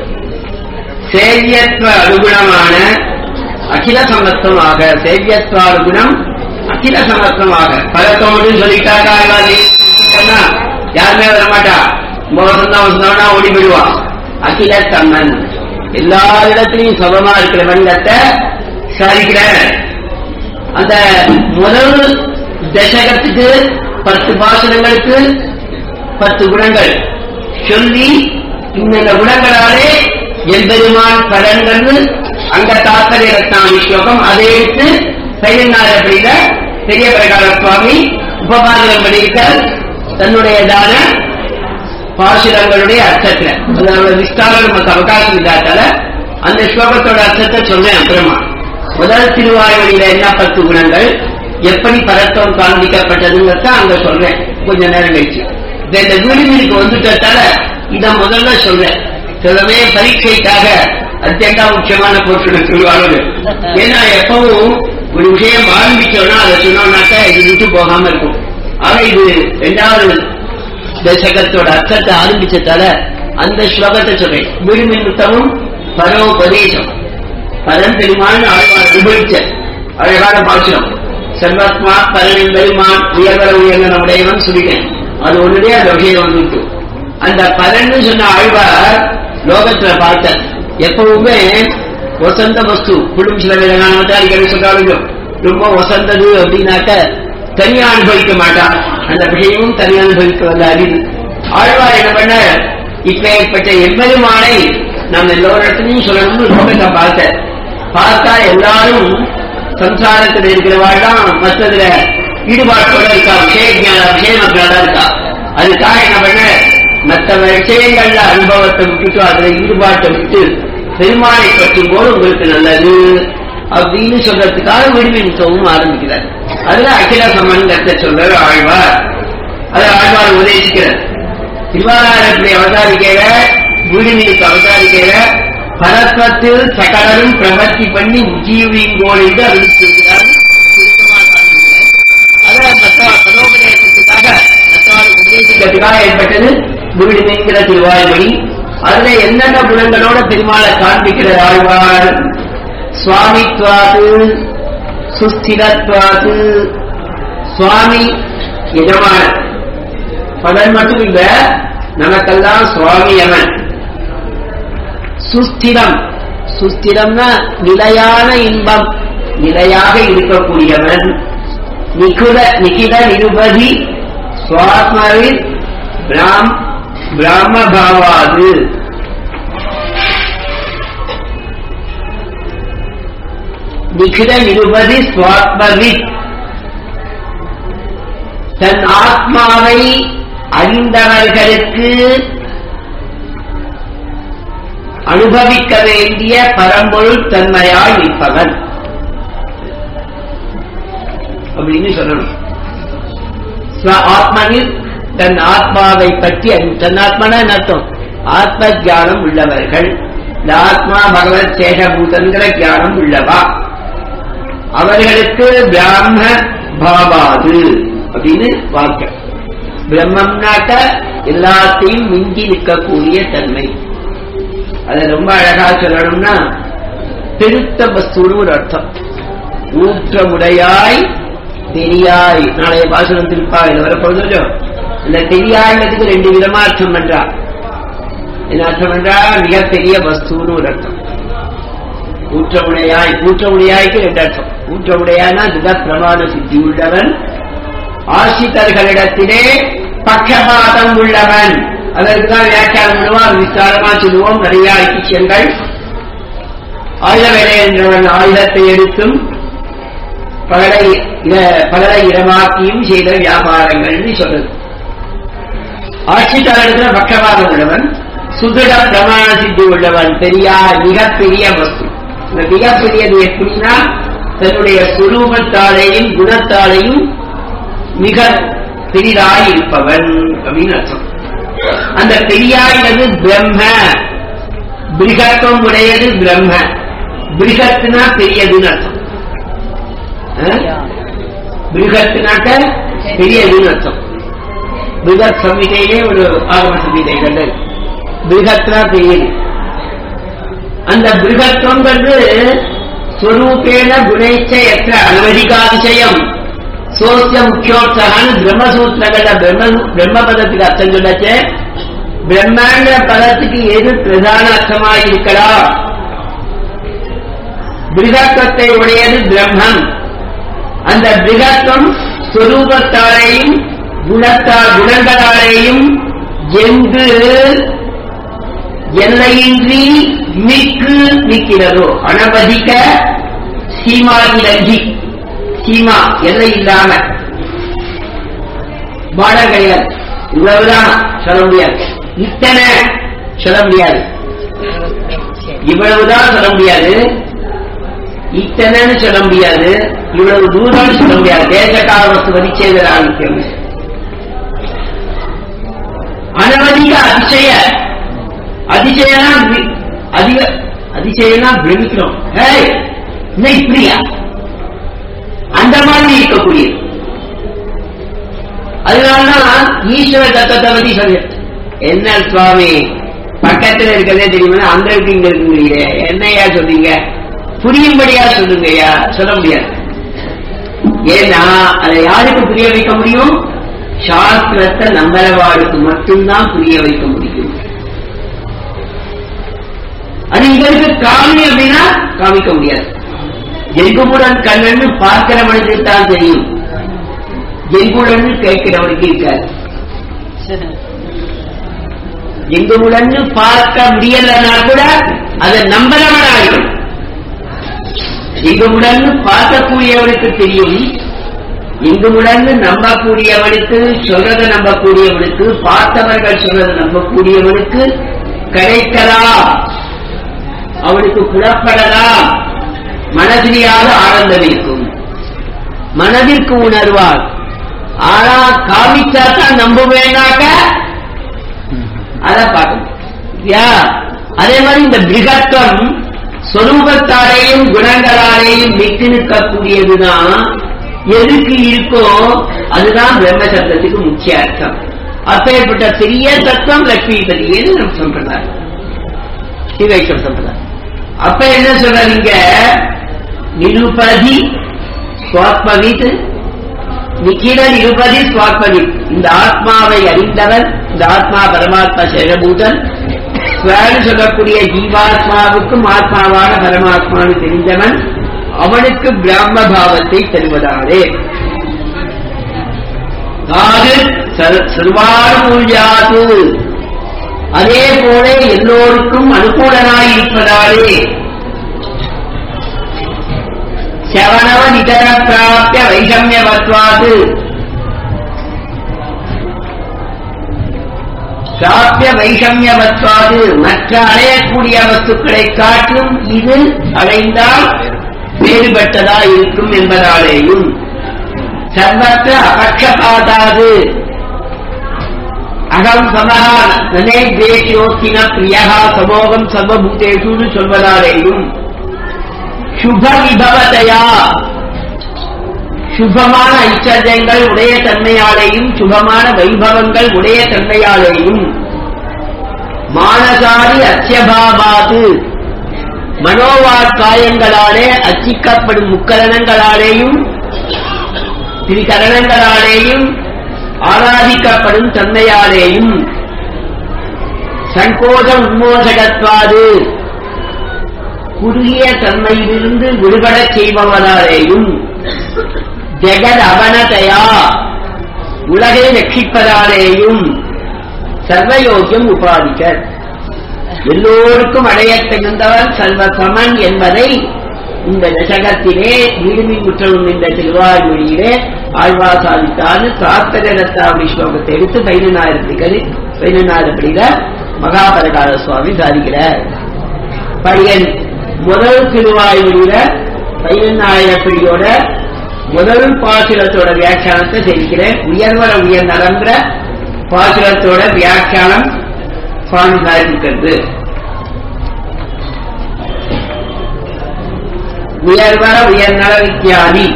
சேவியத்வ அனுகுணமான அகில சமத்துவமாக சேவியத்வ அனுகுணம் அகில சமத்துவமாக பலத்தோடு சொல்லிட்டாக்கா சொன்னா யாருமே வர மாட்டா வசந்தா வசந்தா ஓடி போயிடுவா அகில சம்மன் எல்லா இடத்துலையும் சமமா இருக்கிற வண்ணத்தை சாதிக்கிற அந்த முதல் தசகத்துக்கு பத்து பாசனங்களுக்கு பத்து குணங்கள் சொல்லி இந்த குணங்களாலே எம்பெருமான் பலன்கள் அங்க தாத்தரை ரத்னாமி ஸ்லோகம் அதை எடுத்து பெரியநாதபடியில பெரிய பிரகார சுவாமி உபபாதனம் பண்ணியிருக்கார் தன்னுடையதான பாசுரங்களுடைய அர்த்தத்துல அதோட விஸ்தாரம் நமக்கு அவகாசம் இல்லாதால அந்த ஸ்லோகத்தோட அர்த்தத்தை சொன்னேன் அப்புறமா முதல் திருவாயுவடியில என்ன பத்து குணங்கள் எப்படி பரத்துவம் காண்பிக்கப்பட்டதுங்கிறத அங்க சொல்றேன் கொஞ்ச நேரம் கழிச்சு இப்ப இந்த வீடுகளுக்கு வந்துட்டதால இத முதல்ல சொல்றேன் சிலமே பரீட்சைக்காக அத்தியண்டா முக்கியமான போட்டு சொல்லுவாங்க ஏன்னா எப்பவும் ஒரு விஷயம் ஆரம்பிச்சோம்னா அதை சொன்னோம்னாக்கா இது விட்டு போகாம இருக்கும் ஆனா இது ரெண்டாவது தசகத்தோட அர்த்தத்தை ஆரம்பிச்சதால அந்த ஸ்லோகத்தை சொல்றேன் விடுமின் முத்தமும் பரோபதேசம் பரன் பெருமான் ஆழ்வார் அனுபவிச்ச அழகான பாசுரம் சர்வாத்மா பரனின் பெருமான் உயர்வர உயர்ந்த உடையவன் சொல்லிட்டேன் அது ஒன்றுடைய அந்த விஷயம் வந்துட்டு அந்த பலன்னு சொன்ன ஆழ்வார் லோகத்துல பார்த்த எப்பவுமே வசந்த வஸ்து குடும்ப சில விதமான சொல்றாலும் ரொம்ப வசந்தது அப்படின்னாக்க தனியா அனுபவிக்க மாட்டான் அந்த விஷயமும் தனியா அனுபவிக்க வந்த அறிவு ஆழ்வார் என்ன பண்ண இப்பேற்பட்ட எம்பெருமானை நாம் எல்லோரிடத்திலையும் சொல்லணும்னு லோகத்தை பார்த்தேன் பார்த்தா எல்லாரும் சம்சாரத்தில் இருக்கிறவாள் தான் மற்றதுல ஈடுபாட்டோட இருக்கா விஷய ஜான விஷயமக்களாக இருக்கா அதுக்காக என்ன பண்ண மற்ற விஷயங்கள்ல அனுபவத்தை விட்டுட்டு அதுல ஈடுபாட்டை விட்டு பெருமானை பற்றும் போது உங்களுக்கு நல்லது அப்படின்னு சொல்றதுக்காக விடுவித்தவும் ஆரம்பிக்கிறார் அதுல அகில சமன்கத்தை சொல்றார் ஆழ்வார் அது ஆழ்வார் உபதேசிக்கிறார் திருவாரூரை அவதாரிக்கையில வீடுநீருக்கு அவதாரிக்கையில பரத்வத்தில் சகலரும் பிரவர்த்தி பண்ணி உஜீவிங்கோடு என்று அறிவித்திருக்கிறார் சுருக்கமா காண்பிக்கிறார். அதை மற்ற பரோபதேசத்துக்காக மற்றவர்கள் உபதேசிக்கிறதுக்காக ஏற்பட்டது வீடுநீங்கிற திருவாய்மொழி அதுல என்னென்ன குணங்களோட பெருமாளை காண்பிக்கிற ஆழ்வார் சுவாமித்வாது சுஸ்திரத்வாது சுவாமி எஜமான பலன் மட்டும் இல்ல நமக்கெல்லாம் சுவாமி அவன் சுஸ்திரம் சுஸ்திரம்னா நிலையான இன்பம் நிலையாக இருக்கக்கூடியவன் நிகுத நிகித நிருபதி சுவாத்மாவில் பிராம் பிராமபாவாது நிகித நிருபதி சுவாத்மவித் தன் ஆத்மாவை அறிந்தவர்களுக்கு அனுபவிக்க வேண்டிய பரம்பொருள் தன்மையாய் நிற்பவன் அப்படின்னு சொல்லணும் ஸ்வ ஆத்மனில் தன் ஆத்மாவை பற்றி அறி- தன் ஆத்மான அர்த்தம் ஆத்ம ஞானம் உள்ளவர்கள் இந்த ஆத்மா பகவத் சேஷபூதங்கிற ஞானம் உள்ளவா அவர்களுக்கு பிராம பாபாது அப்படின்னு வாக்கியம் பிரம்மம்னாக்க எல்லாத்தையும் மிஞ்சி நிற்கக்கூடிய தன்மை அதை ரொம்ப அழகா சொல்லணும்னா பெருத்த வஸ்துன்னு ஒரு அர்த்தம் ஊற்றமுடையாய் தெரியாய் நாளைய பாசனம் திருப்பா இது வரப்போகுதோ இந்த தெரியாய்ன்றதுக்கு ரெண்டு விதமா அர்த்தம் பண்றா என்ன அர்த்தம் பண்றா மிகப்பெரிய வஸ்துன்னு ஒரு அர்த்தம் ஊற்றமுடையாய் ஊற்றமுடையாய்க்கு ரெண்டு அர்த்தம் ஊற்றமுடையானா திட பிரமாண சித்தி உள்ளவன் ஆசிரியர்களிடத்திலே பட்சபாதம் உள்ளவன் அதற்கு தான் வியாக்கியானம் பண்ணுவோம் விசாரமா சொல்லுவோம் நிறைய ஐக்கியங்கள் ஆயுத வேலை என்றவன் ஆயுதத்தை எடுத்தும் பகலை இர- பகலை இடமாக்கியும் செய்த வியாபாரங்கள்னு சொல்றது ஆட்சித்தாரிடத்துல பட்சபாதம் உள்ளவன் சுதிட பிரமாண சித்தி உள்ளவன் பெரியா மிகப்பெரிய வஸ்து இந்த மிகப்பெரியது எப்படின்னா தன்னுடைய சுரூபத்தாலேயும் குணத்தாலேயும் மிக பெரிதாய் இருப்பவன் அப்படின்னு அர்த்தம் அந்த பெரியாயினது பிரம்ம பிரிகத்துவம் உடையது பிரம்ம பிருகத்னா பெரியதுன்னு அர்த்தம் ஆ? பிருகத்னாக்க பெரியதுன்னு அர்த்தம் பிருகத் சம்ஹிதையிலே ஒரு ஆகம சம்ஹிதை கண்டது பிருகத்னா பெரியது அந்த பிருகத்வங்கிறது ஸ்வரூபேண குணைச்ச எத்த அனவதிகாதிசயம் சோசிய முக்கியோத்சகான்னு பிரம்மசூத்திரங்கள்ல பிரம்ம பிரம்மபதத்துக்கு அர்த்தம் சொல்லச்சே பிரம்மாண்ட பதத்துக்கு எது பிரதான அர்த்தமாக இருக்கலாம் பிருகத்துவத்தை உடையது பிரம்மம் அந்த பிருகத்துவம் ஸ்வரூபத்தாலேயும் குணத்தால் குணங்களாலேயும் எங்கு எல்லையின்றி மிக்கு நிற்கிறதோ அனவதிக்க சீமா இலங்கி சீமா எல்லை இல்லாம பாடம் கிடையாது இவ்வளவுதான் சொல்ல முடியாது இத்தனை சொல்ல முடியாது இவ்வளவுதான் சொல்ல முடியாது இத்தனைன்னு சொல்ல முடியாது இவ்வளவு தூரம் சொல்ல முடியாது தேசக்கால வஸ்து வதிச்சேதர் ஆரம்பிக்கிறது அனவதிக அதிசய அதிசயனா வி- அதிக அதிசயனா பிரமிக்கிறோம் ஏய், என்ன இப்படியா அந்த மாதிரி இருக்கக்கூடியது அதனாலதான் ஈஸ்வர தத்துவத்தை பத்தி சொல்லு என்ன சுவாமி பக்கத்துல இருக்கிறதே தெரியுமா அங்க இருக்கு இங்க இருக்குங்கிறீங்க என்னையா சொல்றீங்க புரியும்படியா சொல்லுங்கய்யா சொல்ல முடியாது ஏன்னா அதை யாருக்கு புரிய வைக்க முடியும் சாஸ்திரத்தை நம்பரவாளுக்கு மட்டும்தான் புரிய வைக்க முடியும் அது இவருக்கு காமி அப்படின்னா காமிக்க முடியாது எங்குமுடன் கண்ணன்னு பார்க்கிறவனுக்கு தான் தெரியும் எங்குடன்னு கேட்கிறவனுக்கு இருக்காது எங்குமுடன்னு பார்க்க முடியலன்னா கூட அதை நம்புறவனாகும் எங்குமுடன்னு பார்க்கக்கூடியவனுக்கு தெரியும் இங்குமுடன்னு நம்பக்கூடியவனுக்கு சொல்றதை நம்பக்கூடியவனுக்கு பார்த்தவர்கள் சொல்றதை நம்பக்கூடியவனுக்கு கிடைக்கலாம் அவனுக்கு புலப்படலாம் மனதிரியாத ஆனந்தம் இருக்கும் மனதிற்கு உணர்வார் ஆனா காமிச்சாத்தான் நம்புவேனாக்க அத பார்க்கணும் யா அதே மாதிரி இந்த பிருகத்துவம் சொரூபத்தாலேயும் குணங்களாலேயும் விட்டு நிற்கக்கூடியதுதான் எதுக்கு இருக்கோ அதுதான் பிரம்ம சப்தத்துக்கு முக்கிய அர்த்தம் அப்பேற்பட்ட பெரிய தத்துவம் லட்சுமிபதியேன்னு நம்ம சொல்றாரு சிவைக்கம் சொல்றாரு அப்ப என்ன சொல்றீங்க நிருபதி சுவாத்மவித் நிக்கில நிருபதி சுவாத்மவித் இந்த ஆத்மாவை அறிந்தவன் இந்த ஆத்மா பரமாத்மா சேரபூதன் ஸ்வன்னு சொல்லக்கூடிய ஜீவாத்மாவுக்கும் ஆத்மாவான பரமாத்மான்னு தெரிந்தவன் அவனுக்கு பிராம பாவத்தை தருவதாலே காது சர்வானுகூல்யாது அதே போல எல்லோருக்கும் அனுகூலனாயிருப்பதாலே சவணவ நிதர பிராப்திய வைஷமியவத்வாது பிராப்திய வைஷமியவத்வாது மற்ற அடையக்கூடிய வஸ்துக்களை காட்டிலும் இது அடைந்தால் வேறுபட்டதா இருக்கும் என்பதாலேயும் சர்வற்ற அபக்ஷபாதாது அகம் சமஹா நனே தேசியோக்கின பிரியகா சமோகம் சர்வபூதேஷுன்னு சொல்வதாலேயும் சுப விபவதையா சுபமான ஐச்சரியங்கள் உடைய தன்மையாலேயும் சுபமான வைபவங்கள் உடைய தன்மையாலேயும் மானசாரி அச்சபாபாது மனோவாக்காயங்களாலே அச்சிக்கப்படும் முக்கரணங்களாலேயும் திரிகரணங்களாலேயும் ஆராதிக்கப்படும் தன்மையாலேயும் சங்கோஜ உன்மோசகத்வாது குறுகிய தன்மையிலிருந்து விடுபடச் செய்பவராலேயும் ஜெகத் அவனதையா உலகை ரட்சிப்பதாலேயும் சர்வயோக்கியம் உபாதிக்க எல்லோருக்கும் அடையத் தகுந்தவர் சர்வ சமன் என்பதை இந்த தசகத்திலே வீடுமின் முற்றலும் இந்த திருவாய்மொழியிலே ஆழ்வா சாதித்தான்னு சாஸ்திரத்தாவுடைய ஸ்லோகத்தை எடுத்து பதினெண்ணாயிரத்துக்கு பதினெண்ணாயிரப்படியில மகாபரகால சுவாமி சாதிக்கிறார் பையன் முதல் திருவாய்மொழியில பதினெண்ணாயிரப்படியோட முதல் பாசுரத்தோட வியாக்கியானத்தை செய்கிறேன் உயர்வர உயர் நடந்த பாசுரத்தோட வியாக்கியானம் சுவாமி சாதிக்கிறது உயர்வர உயர்நல வித்தியாதி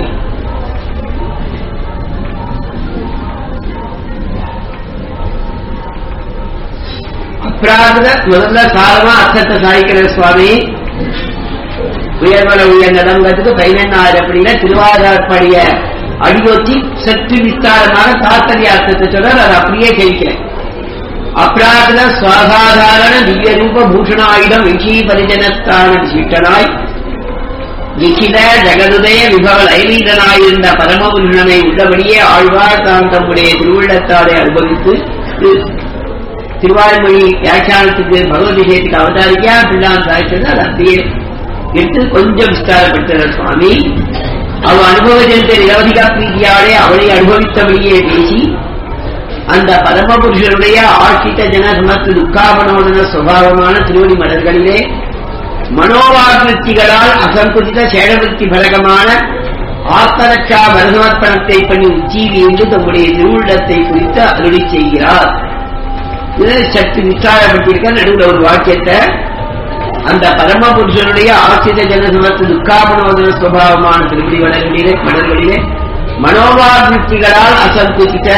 அப்ராத முதல்ல சாரமா அர்த்தத்தை சாதிக்கிற சுவாமி உயர்வர உயர்நலங்கிறதுக்கு பதினெண்ணாயிரம் அப்படின்னா திருவாரூர்படிய அடியொத்தி சற்று விஸ்தாரமான தாத்தரிய அர்த்தத்தை சொல்றார் அதை அப்படியே ஜெயிக்கிறேன் அப்ராத சுவாசாதாரண திவ்ய ரூப பூஷணாயுதம் விஷீ பரிஜனஸ்தான விசிஷ்டனாய் நிகித ஜெகதுதய விபவல் ஐவீதனாயிருந்த பரமபுருஷனை உள்ளபடியே ஆழ்வார் தான் தம்முடைய திருவுள்ளத்தாரை அனுபவித்து திருவாய்மொழி வியாக்கியானத்துக்கு பகவத் விஷயத்துக்கு அவதாரிக்கா பிள்ளான் சாய்ச்சது அது அப்படியே எடுத்து கொஞ்சம் விஸ்தாரப்படுத்துகிறார் சுவாமி அவ அனுபவஜனத்தை நிரவதிகா பிரீதியாலே அவளை அனுபவித்தபடியே பேசி அந்த பரமபுருஷனுடைய ஆட்சித்த ஜன சமத்து துக்காவனோதன சுவாவமான திருவடி மலர்களிலே மனோவாகிருத்திகளால் அசங்குதித சேடவருத்தி பலகமான ஆத்தரட்சா பரசமர்ப்பணத்தை பண்ணி உச்சீவி என்று தம்முடைய திருவுள்ளத்தை குறித்து அருளி செய்கிறார் இது சற்று விசாரப்பட்டிருக்க நடுவில் ஒரு வாக்கியத்தை அந்த பரமபுருஷனுடைய ஆசிரிய ஜனசமத்து துக்காபனோதன சுவாவமான திருப்படி வளர்களிலே மலர்களிலே மனோபாகிருத்திகளால் அசங்குதித்த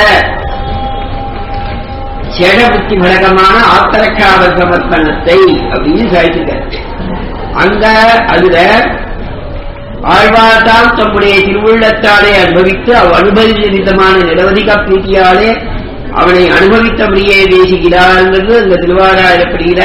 சேடபுத்தி பலகமான ஆத்தரக்காவ சமர்ப்பணத்தை அப்படின்னு சாதிச்சிருக்காரு அங்க அதுல ஆழ்வார்தான் தம்முடைய திருவுள்ளத்தாலே அனுபவித்து அவ் அனுபவித்தமான நிரவதிக பிரீத்தியாலே அவனை அனுபவித்தபடியே பேசுகிறார்ங்கிறது அந்த திருவாராயப்படுகிற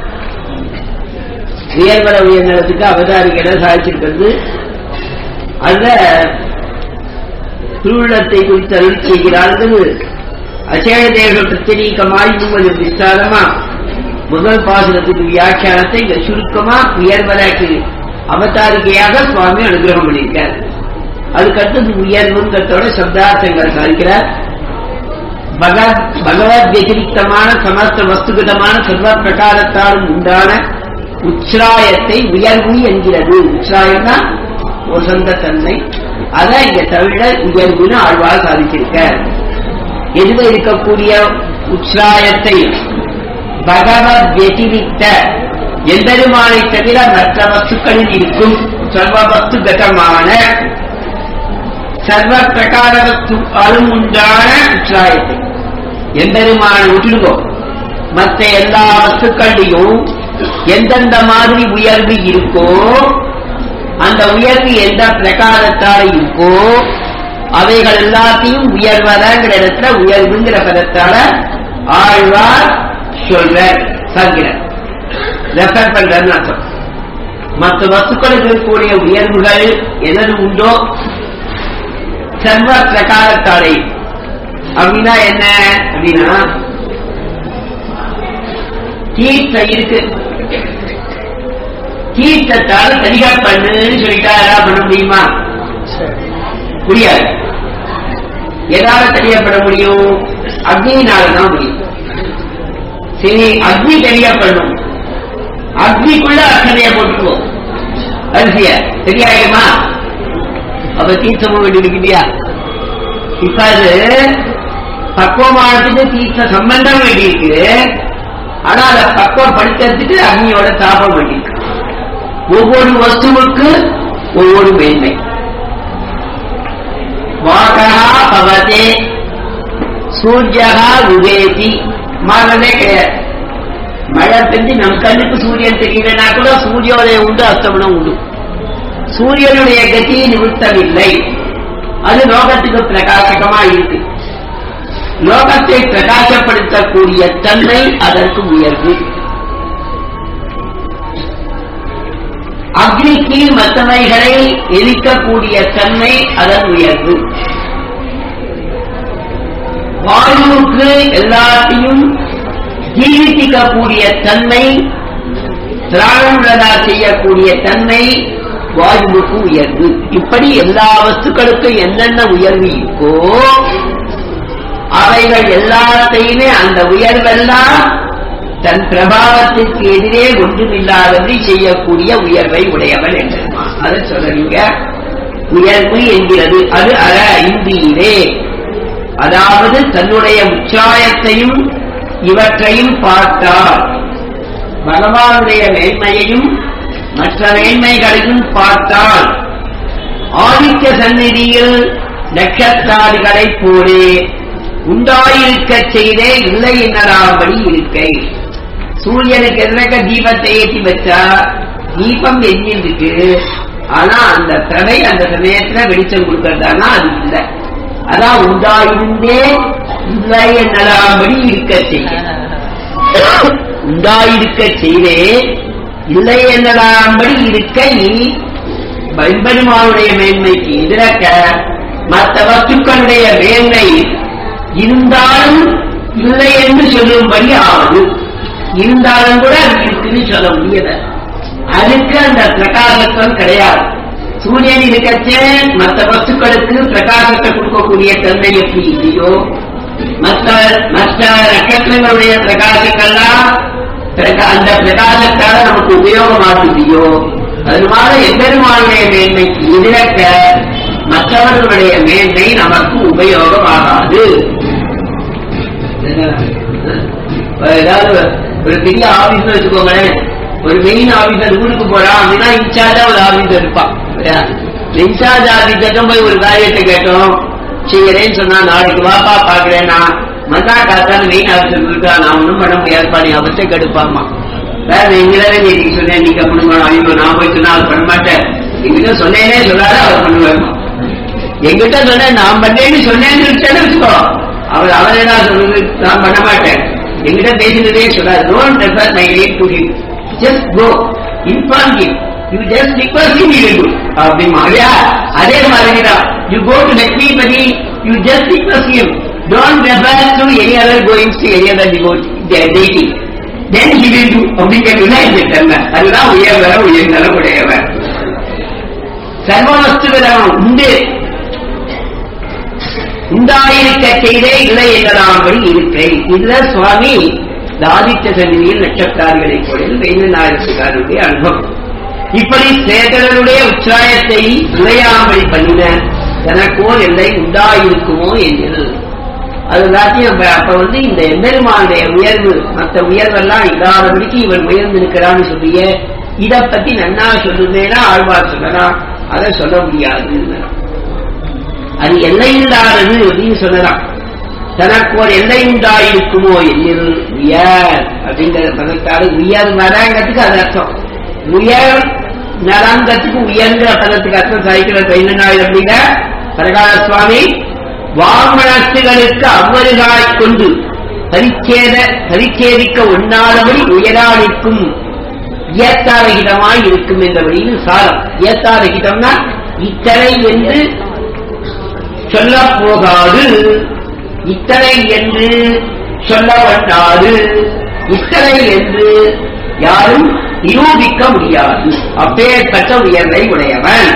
உயர்வர உயர்நலத்துக்கு அவதாரிகளை சாதிச்சிருக்கிறது அந்த திருவுள்ளத்தை குறித்து அருள் செய்கிறார்கள் அசேஷ தேவ பிரத்திரீகமாய் இன்னும் விஸ்தாரமா முதல் பாசனத்துக்கு வியாக்கியானத்தை இங்க சுருக்கமா உயர்வராக்கு அவதாரிகையாக சுவாமி அனுகிரகம் பண்ணியிருக்கார் அதுக்கடுத்து உயர்வுங்கிறதோட சப்தார்த்தங்கள் சாதிக்கிறார் பகவத் பகவத் வதிரிக்தமான சமஸ்த வஸ்துகிதமான சர்வ பிரகாரத்தாலும் உண்டான உச்ராயத்தை உயர்வு என்கிறது உச்ராயம்னா ஒசந்த தன்மை அதை இங்க தமிழ உயர்வுன்னு ஆழ்வார் சாதிச்சிருக்கார் எதுல இருக்கக்கூடிய உச்ராயத்தை பகவத் வதிரிக்த எந்தெருமானை தவிர மற்ற வஸ்துக்களில் இருக்கும் சர்வ வஸ்துகதமான சர்வ பிரகார வஸ்து அருமுண்டான உற்சாயத்தை எம்பெருமான விட்டுடுவோம் மற்ற எல்லா வஸ்துக்கள்லையும் எந்தெந்த மாதிரி உயர்வு இருக்கோ அந்த உயர்வு எந்த பிரகாரத்தால இருக்கோ அவைகள் எல்லாத்தையும் உயர்வதங்கிற இடத்துல உயர்வுங்கிற பதத்தால ஆழ்வார் சொல்ற சங்கிற ரெஃபர் பண்றன்னு அர்த்தம் மற்ற வஸ்துக்களுக்கு இருக்கக்கூடிய உயர்வுகள் எதது உண்டோ சர்வ பிரகாரத்தாலே அப்படின்னா என்ன அப்படின்னா தீர்த்த இருக்கு தீர்த்தத்தால சரிகா பண்ணுன்னு சொல்லிட்டா எதாவது பண்ண முடியுமா முடியாது எதால சரியா பண்ண முடியும் அக்னியினால தான் முடியும் சரி அக்னி சரியா பண்ணும் அக்னிக்குள்ள அர்ச்சனைய போட்டுக்குவோம் அரிசிய சரியாயிடுமா அப்ப தீர்த்தமும் வேண்டி இருக்கியா இப்ப அது பக்குவமானதுக்கு தீர்த்த சம்பந்தம் வேண்டி இருக்கு ஆனா அதை பக்குவப்படுத்துறதுக்கு அக்னியோட தாபம் வேண்டி இருக்கு ஒவ்வொரு வஸ்துவுக்கு ஒவ்வொரு மேன்மை வாகா பவதே சூரியகா உதேதி மாறதே கிடையாது மழை பெஞ்சு நம் கண்ணுக்கு சூரியன் தெரியலனா கூட சூரியோதயம் உண்டு அஸ்தமனம் உண்டு சூரியனுடைய கதி நிமித்தமில்லை அது லோகத்துக்கு பிரகாசகமா இருக்கு லோகத்தை பிரகாசப்படுத்தக்கூடிய தன்மை அதற்கு உயர்வு அக்னிக்கு மற்றவைகளை எரிக்கக்கூடிய தன்மை அதன் உயர்வு வாயுவுக்கு எல்லாத்தையும் ஜீவித்திக்கக்கூடிய தன்மை திராணமுள்ளதா செய்யக்கூடிய தன்மை வாயுவுக்கு உயர்வு இப்படி எல்லா வஸ்துக்களுக்கும் என்னென்ன உயர்வு இருக்கோ அவைகள் எல்லாத்தையுமே அந்த உயர்வெல்லாம் தன் பிரபாவத்திற்கு எதிரே ஒன்றுமில்லாதபடி செய்யக்கூடிய உயர்வை உடையவன் என்றுமா அதை சொல்றீங்க உயர்வு என்கிறது அது அற இந்தியிலே அதாவது தன்னுடைய உச்சாயத்தையும் இவற்றையும் பார்த்தால் பகவானுடைய மேன்மையையும் மற்ற மேன்மைகளையும் பார்த்தால் ஆதித்ய சந்நிதியில் நட்சத்திராதிகளைப் போலே உண்டாயிருக்கச் செய்தே இல்லை என்னடாம்படி இருக்கை சூரியனுக்கு எதிரக்க தீபத்தை ஏற்றி வச்சா தீபம் எரிஞ்சிருக்கு ஆனா அந்த தடை அந்த சமயத்துல வெளிச்சம் கொடுக்கறதானா அது இல்லை அதான் உண்டாயிருந்தே இல்லை என்னடாம்படி இருக்க செய்ய உண்டாயிருக்க செய்தே இல்லை என்னடாம்படி இருக்க நீ பெருமானுடைய மேன்மைக்கு எதிரக்க மற்ற வஸ்துக்களுடைய மேன்மை இருந்தாலும் இல்லை என்று சொல்லும்படி ஆவது இருந்தாலும் கூட அது இருக்குன்னு சொல்ல முடியல அதுக்கு அந்த பிரகாசத்துவம் கிடையாது சூரியன் இருக்கச்சே மற்ற வஸ்துக்களுக்கு பிரகாசத்தை கொடுக்கக்கூடிய தன்மை எப்படி இல்லையோ மற்ற மற்ற நட்சத்திரங்களுடைய பிரகாசங்கள்லாம் பிரகா- அந்த பிரகாசத்தால நமக்கு உபயோகமாகுதியோ அதனால எம்பெருமானுடைய மேன்மைக்கு எதிரக்க மற்றவர்களுடைய மேன்மை நமக்கு உபயோகமாகாது இப்ப ஏதாவது ஒரு பெரிய ஆபீஸ் வச்சுக்கோங்களேன் ஒரு மெயின் ஆபீசர் ஊருக்கு போறான் அப்படின்னா இன்சார்ஜா ஒரு ஆபீசர் இருப்பான் இன்சார்ஜ் ஆபீசர்டும் போய் ஒரு காரியத்தை கேட்டோம் செய்யறேன்னு சொன்னா நாளைக்கு வாப்பா பாக்குறேன்னா மத்தா காத்தான மெயின் ஆபீசர் இருக்கா நான் ஒண்ணும் பண்ண முடியாதுப்பா நீ அவசியம் கெடுப்பாமா வேற எங்களே நீ சொன்னேன் நீங்க பண்ணுங்க ஐயோ நான் போய் சொன்னா அவர் பண்ண மாட்டேன் எங்கிட்ட சொன்னேனே சொல்லாத அவர் பண்ணுவேன் எங்கிட்ட சொன்ன நான் பண்ணேன்னு சொன்னேன்னு வச்சுக்கோ அவர் அவர் என்ன சொல்றது நான் பண்ண மாட்டேன் எங்கிட்ட பேசினதே சொல்லாது don't refer my late to him just go inform him you just request him you to அப்படிமா அதே மாதிரி தான் you go to Lakshmipathi you just request him don't refer to any other goings to any other devote dating then he will do அப்படிங்கிறதுனா இந்த தன்மை அதுதான் உயர்வர உயர்ந்தரம் உடையவர் சர்வவஸ்துவிடம் உண்டு உண்டாயிருக்க செய்தே இல்லை என்றதாம்படி இருக்கை இதுல சுவாமி இந்த ஆதித்ய சன்னிதியில் நட்சத்திராதிகளை போல வேந்தநாயகருடைய அனுபவம் இப்படி சேகரனுடைய உச்சாயத்தை உரையாமடி பண்ணின எனக்கோர் எல்லை உண்டாயிருக்குமோ என்று அது எல்லாத்தையும் நம்ம அப்ப வந்து இந்த எம்பெருமானுடைய உயர்வு மற்ற உயர்வெல்லாம் இல்லாதபடிக்கு இவன் உயர்ந்து இருக்கிறான்னு சொல்லிய இத பத்தி நன்னா சொல்லுமேனா ஆழ்வார் சொல்லலாம் அதை சொல்ல முடியாது அது எல்லையில்லாதது அப்படின்னு சொல்லலாம் தனக்கு ஒரு எல்லை உண்டாயிருக்குமோ எண்ணில் உயர் அப்படிங்கிற பதத்தால் உயர் வரங்கிறதுக்கு அது அர்த்தம் உயர் நலங்கத்துக்கு உயர்ந்த பதத்துக்கு அர்த்தம் சாய்க்கிற பையனாய் அப்படிங்க பிரகார சுவாமி வாமனத்துகளுக்கு அவ்வருகாய் கொண்டு பரிச்சேத பரிச்சேதிக்க ஒண்ணாதபடி உயராளிக்கும் ஏத்தாரகிதமாய் இருக்கும் என்றபடியில் சாரம் ஏத்தாரகிதம்னா இத்தனை என்று சொல்ல போகாது இத்தனை என்று சொல்ல வந்தாது இத்தனை என்று யாரும் நிரூபிக்க முடியாது அப்பேற்பட்ட உயர்வை உடையவன்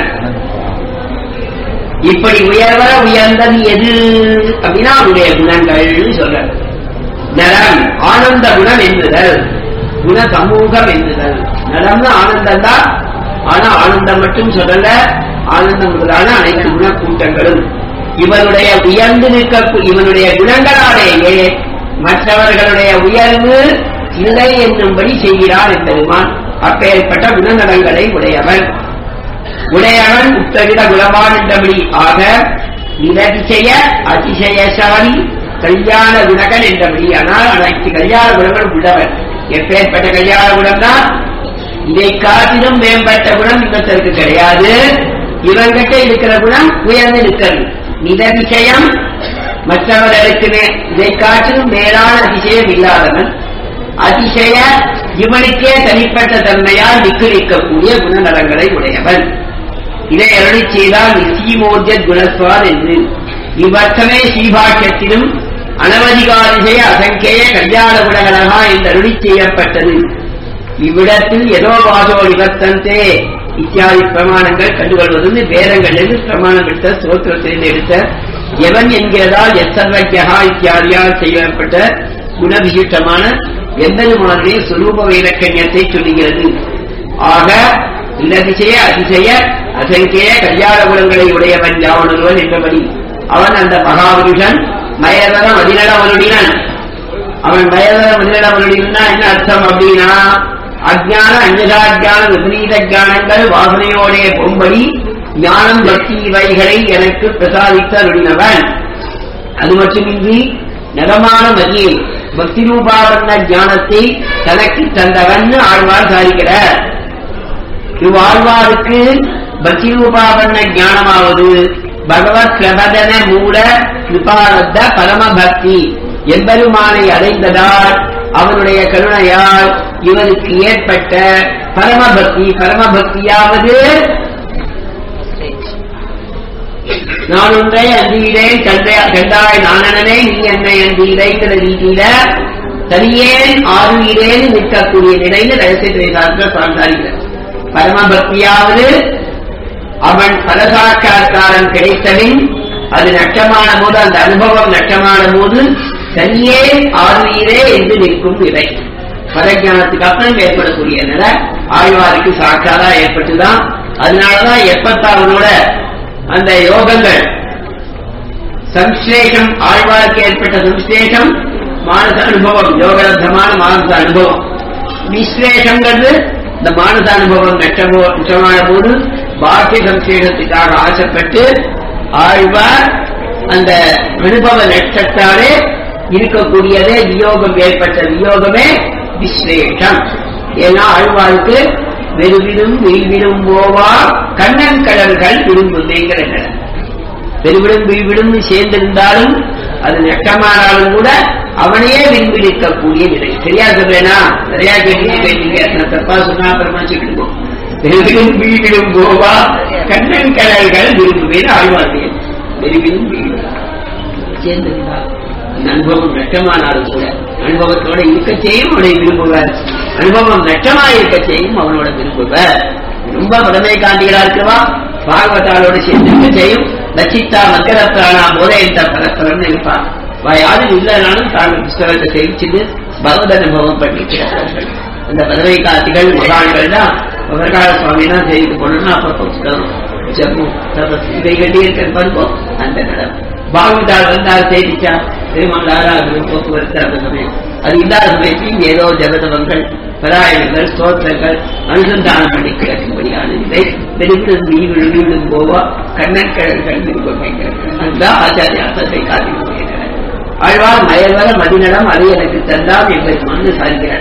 இப்படி உயர்வர உயர்ந்தது எது அப்படின்னா அவருடைய குணங்கள் சொல்ற நலம் ஆனந்த குணம் என்றுதல் குண சமூகம் என்றுதல் நலம்னு ஆனந்தம் தான் ஆனா ஆனந்தம் மட்டும் சொல்லல ஆனந்தம் முதலான அனைத்து குண கூட்டங்களும் இவனுடைய உயர்ந்து நிற்க இவனுடைய குணங்களாலேயே மற்றவர்களுடைய உயர்வு இல்லை என்னும்படி செய்கிறார் என்பதுமான் அப்பேற்பட்ட குணநலங்களை உடையவன் உடையவன் உத்தவிட குணவான் என்றபடி ஆக நிரதிசய அதிசயசாலி கல்யாண குணகன் என்றபடி ஆனால் அனைத்து கல்யாண குணங்களும் உள்ளவன் எப்பேற்பட்ட கல்யாண குணம்தான் இதை காட்டிலும் மேம்பட்ட குணம் இன்னொருத்தருக்கு கிடையாது இவங்கிட்ட இருக்கிற குணம் உயர்ந்து இருக்கிறது நிததிசயம் மற்றவர்களுக்கு மே- இதை காட்டிலும் மேலான அதிசயம் இல்லாதவன் அதிசய இவனுக்கே தனிப்பட்ட தன்மையால் நிற்கக்கூடிய குணநலங்களை உடையவன் இதை அருளி செய்தால் நிச்சயமோஜ குணஸ்வான் என்று இவ்வர்த்தமே ஸ்ரீபாஷ்யத்திலும் அனவதிகாதிசய அசங்கேய கல்யாண குணகலகா என்று அருளி செய்யப்பட்டது இவ்விடத்தில் எதோ வாசோ நிவர்த்தந்தே இத்தியாதி பிரமாணங்கள் கண்டுகொள்வது வேதங்களிலிருந்து பிரமாணம் எடுத்த ஸ்தோத்திரத்திலிருந்து எடுத்த எவன் என்கிறதால் எத்தர்வஜா இத்தியாதியால் செய்யப்பட்ட குணவிசிஷ்டமான எம்பெருமானுடைய சுரூப வைரக்கண்யத்தை சொல்லுகிறது ஆக இல்லதிசய அதிசய அசங்கேய கல்யாண குணங்களை உடையவன் யாவனொருவன் என்றபடி அவன் அந்த மகாபுருஷன் மயதர மதிநடவனுடினன் அவன் மயதர மதிநடவனுடினா என்ன அர்த்தம் அப்படின்னா அஜ்ஞான அஞ்சதாஜான விபரீத ஞானங்கள் வாசனையோடைய பொம்படி ஞானம் பக்தி இவைகளை எனக்கு பிரசாதித்த அருளினவன் அது மட்டுமின்றி நகமான மதியை பக்தி ரூபாவண்ண ஞானத்தை தனக்கு தந்தவன் ஆழ்வார் சாதிக்கிறார் இவ்வாழ்வாருக்கு பக்தி ரூபாவண்ண ஞானமாவது பகவத் பிரபதன மூல கிருபானந்த பரம பக்தி எம்பெருமானை அடைந்ததால் அவனுடைய கருணையால் இவருக்கு ஏற்பட்ட பரமபக்தி பரமபக்தியாவது நான் ஒன்றை அந்தியிலேன் கண்டாய் நானனே நீ என்னை அந்தியிலைங்கிற ரீதியில தனியேன் ஆறுயிலேன் நிற்கக்கூடிய நிலைன்னு ரகசியத்தை சார்ந்த சார்ந்தார்கள் பரமபக்தியாவது அவன் பலசாக்காரன் கிடைத்தபின் அது நட்டமான போது அந்த அனுபவம் நட்டமான போது தனியே ஆறுயிரே என்று நிற்கும் நிலை பரஜானத்துக்கு அப்புறம் ஏற்படக்கூடிய நிலை ஆழ்வாருக்கு சாட்சாதா ஏற்பட்டுதான் அதனாலதான் எப்பத்தாவனோட அந்த யோகங்கள் சம்ஸ்லேஷம் ஆழ்வாருக்கு ஏற்பட்ட சம்ஸ்லேஷம் மானச அனுபவம் யோகலப்தமான மானச அனுபவம் விஸ்லேஷங்கிறது இந்த மானச அனுபவம் நட்டமோ நட்டமான போது பாக்கிய சம்சேஷத்துக்காக ஆசைப்பட்டு ஆழ்வார் அந்த அனுபவ நட்சத்தாலே இருக்கக்கூடியதே வியோகம் ஏற்பட்ட வியோகமே விஸ்லேஷம் ஏன்னா ஆழ்வாருக்கு வெறுவிடும் விரிவிடும் போவா கண்ணன் கடல்கள் விரும்புதேங்கிற நிலை பெருவிடும் விரிவிடும் சேர்ந்திருந்தாலும் அது நட்டமானாலும் கூட அவனையே விரும்பி நிற்கக்கூடிய நிலை சரியா சொல்றேனா நிறைய கேட்டீங்க கேட்டீங்க நான் தப்பா சொன்னா அப்புறமா சொல்லிடுவோம் பெருவிடும் விழிவிடும் போவா கண்ணன் கடல்கள் விரும்புவேன் ஆழ்வார்கள் பெருவிடும் விழிவிடும் சேர்ந்திருந்தால் அந்த அனுபவம் நட்டமானாலும் கூட அனுபவத்தோட இருக்க செய்யும் அவனை விரும்புவர் அனுபவம் நட்டமா இருக்க செய்யும் அவனோட விரும்புவர் ரொம்ப படமை காண்டிகளா இருக்கவா பாகவதாலோட சேர்ந்து இருக்க செய்யும் லட்சித்தா மக்கரத்தானா போதையத்த பரஸ்பரம் இருப்பான் யாரும் இல்லைனாலும் தாங்கள் புஸ்தகத்தை தெரிவிச்சுட்டு பகவத் அனுபவம் பண்ணிக்கிறார்கள் அந்த பதவை காட்சிகள் மகான்கள் தான் மகர்கால சுவாமி தான் செய்து போனோம்னா அப்பப்போ புஸ்தகம் ஜம்மு தபஸ் இதை கட்டி இருக்கிற பருவம் அந்த நடம் பாகவதால் வந்தால் செய்திச்சா திருமங்களாராக போக்குவரத்து அந்த சமயம் அது இல்லாத சமயத்தில் ஏதோ ஜபதவங்கள் பராயணங்கள் ஸ்தோத்திரங்கள் அனுசந்தானம் பண்ணி கிடக்கும்படியான இதை பெருமிடும் வீடு வீடும் போவா கண்ணன் கிழங்கள் விருப்பமைக்கிறார் அதுதான் ஆச்சாரிய அர்த்தத்தை காட்டிக் ஆழ்வார் மயவர மதிநடம் அதை எனக்கு தந்தான் என்பது மனு சாதிக்கிறார்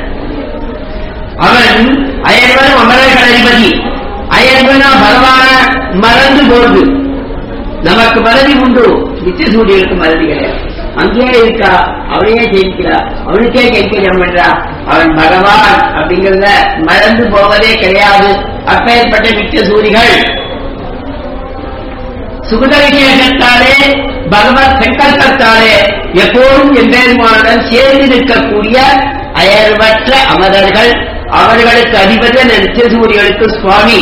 அவன் அயர்வன் அமரர்கள் அதிபதி அயர்வனா பகவான மறந்து போகுது நமக்கு மறதி உண்டு நித்திய சூரியனுக்கு மறதி கிடையாது அங்கேயே இருக்கா அவனையே ஜெயிக்கிறா அவனுக்கே கைக்கரியம் பண்றா அவன் பகவான் அப்படிங்கறத மறந்து போவதே கிடையாது அப்பேற்பட்ட நித்திய சூரிகள் சுகுத விசேஷத்தாலே பகவத் சங்கல்பத்தாலே எப்போதும் எம்பெருமானுடன் சேர்ந்து நிற்கக்கூடிய அயர்வற்ற அமரர்கள் அவர்களுக்கு அதிபதி அந்த நித்தியசூரிகளுக்கு சுவாமி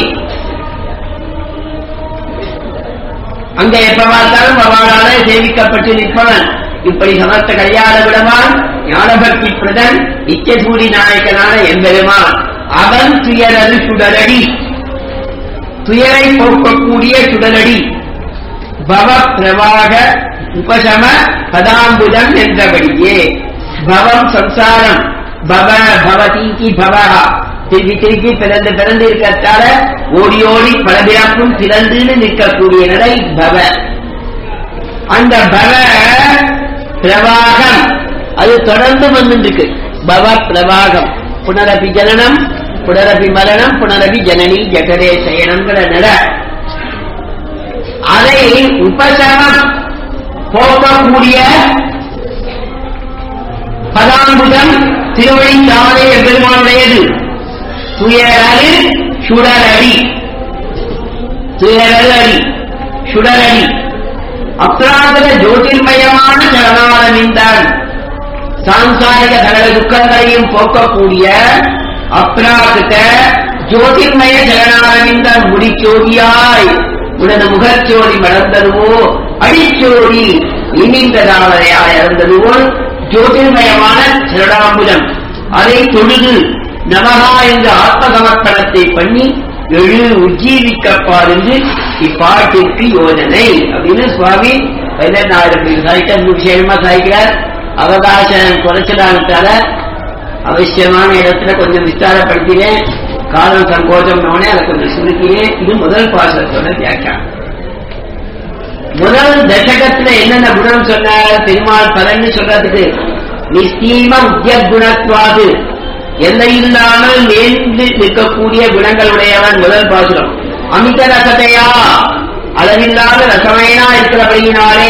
அங்க எப்ப பார்த்தாலும் அவளாலே சேவிக்கப்பட்டு நிற்பவன் இப்படி சமஸ்த கல்யாண விடமான் ஞானபக்தி பிரதன் நித்தியசூரி நாயகனான எம்பெருமான் அவன் துயரது சுடரடி துயரை போக்கக்கூடிய சுடரடி பவ பிரவாக உபசம பதாம்புதம் என்றபடியே பவம் சம்சாரம் பவ பவதீகி பவஹா திருப்பி திருப்பி பிறந்து பிறந்து இருக்கத்தால ஓடி ஓடி பல பிறப்பும் பிறந்துன்னு நிற்கக்கூடிய நடை பவ அந்த பவ பிரவாகம் அது தொடர்ந்து வந்துருக்கு பவ பிரவாகம் புனரபி ஜனனம் புனரபி மரணம் புனரபி ஜனனி ஜகரே சயனம்ங்கிற நட அதை உபசமம் போக்கக்கூடிய பதாம்புதம் திருவழித்தானே பெருமானுடையது துயரது சுடரடி துயரது அடி சுடரடி அப்ராதக ஜோதிர்மயமான சரணாரமிந்தான் சாம்சாரிக சகல துக்கங்களையும் போக்கக்கூடிய அப்ராகிருத ஜோதிர்மய சரணாரமிந்த முடிச்சோதியாய் உனது முகச்சோடி மலர்ந்ததுவோ அடிச்சோடி இனிந்ததாவதையாய் இருந்ததுவோ ஜோதிர்மயமான சரணாம்புலம் அதை தொழுது நமகா என்ற ஆத்ம சமர்ப்பணத்தை பண்ணி எழு உஜ்ஜீவிக்கப்பார் என்று இப்பாட்டிற்கு யோஜனை அப்படின்னு சுவாமி பதினெட்டாயிரம் சாய்க்க விஷயமா சாய்க்கிறார் அவகாசம் குறைச்சதானத்தால அவசியமான இடத்துல கொஞ்சம் விஸ்தாரப்படுத்தினேன் காலம் சங்கோச்சம்னோடனே அதை கொஞ்சம் சுருக்கினேன் இது முதல் பாசத்தோட வியாக்கியானம் முதல் தசகத்துல என்னென்ன குணம் சொன்ன பெருமாள் பலன்னு சொல்றதுக்கு நிஸ்தீம உத்தியகுணத்வாது எல்லையில்லாமல் மேந்து நிற்கக்கூடிய குணங்களுடையவன் முதல் பாசுரம் அமித ரசத்தையா அளவில்லாத ரசமையா இருக்கிறபடியினாலே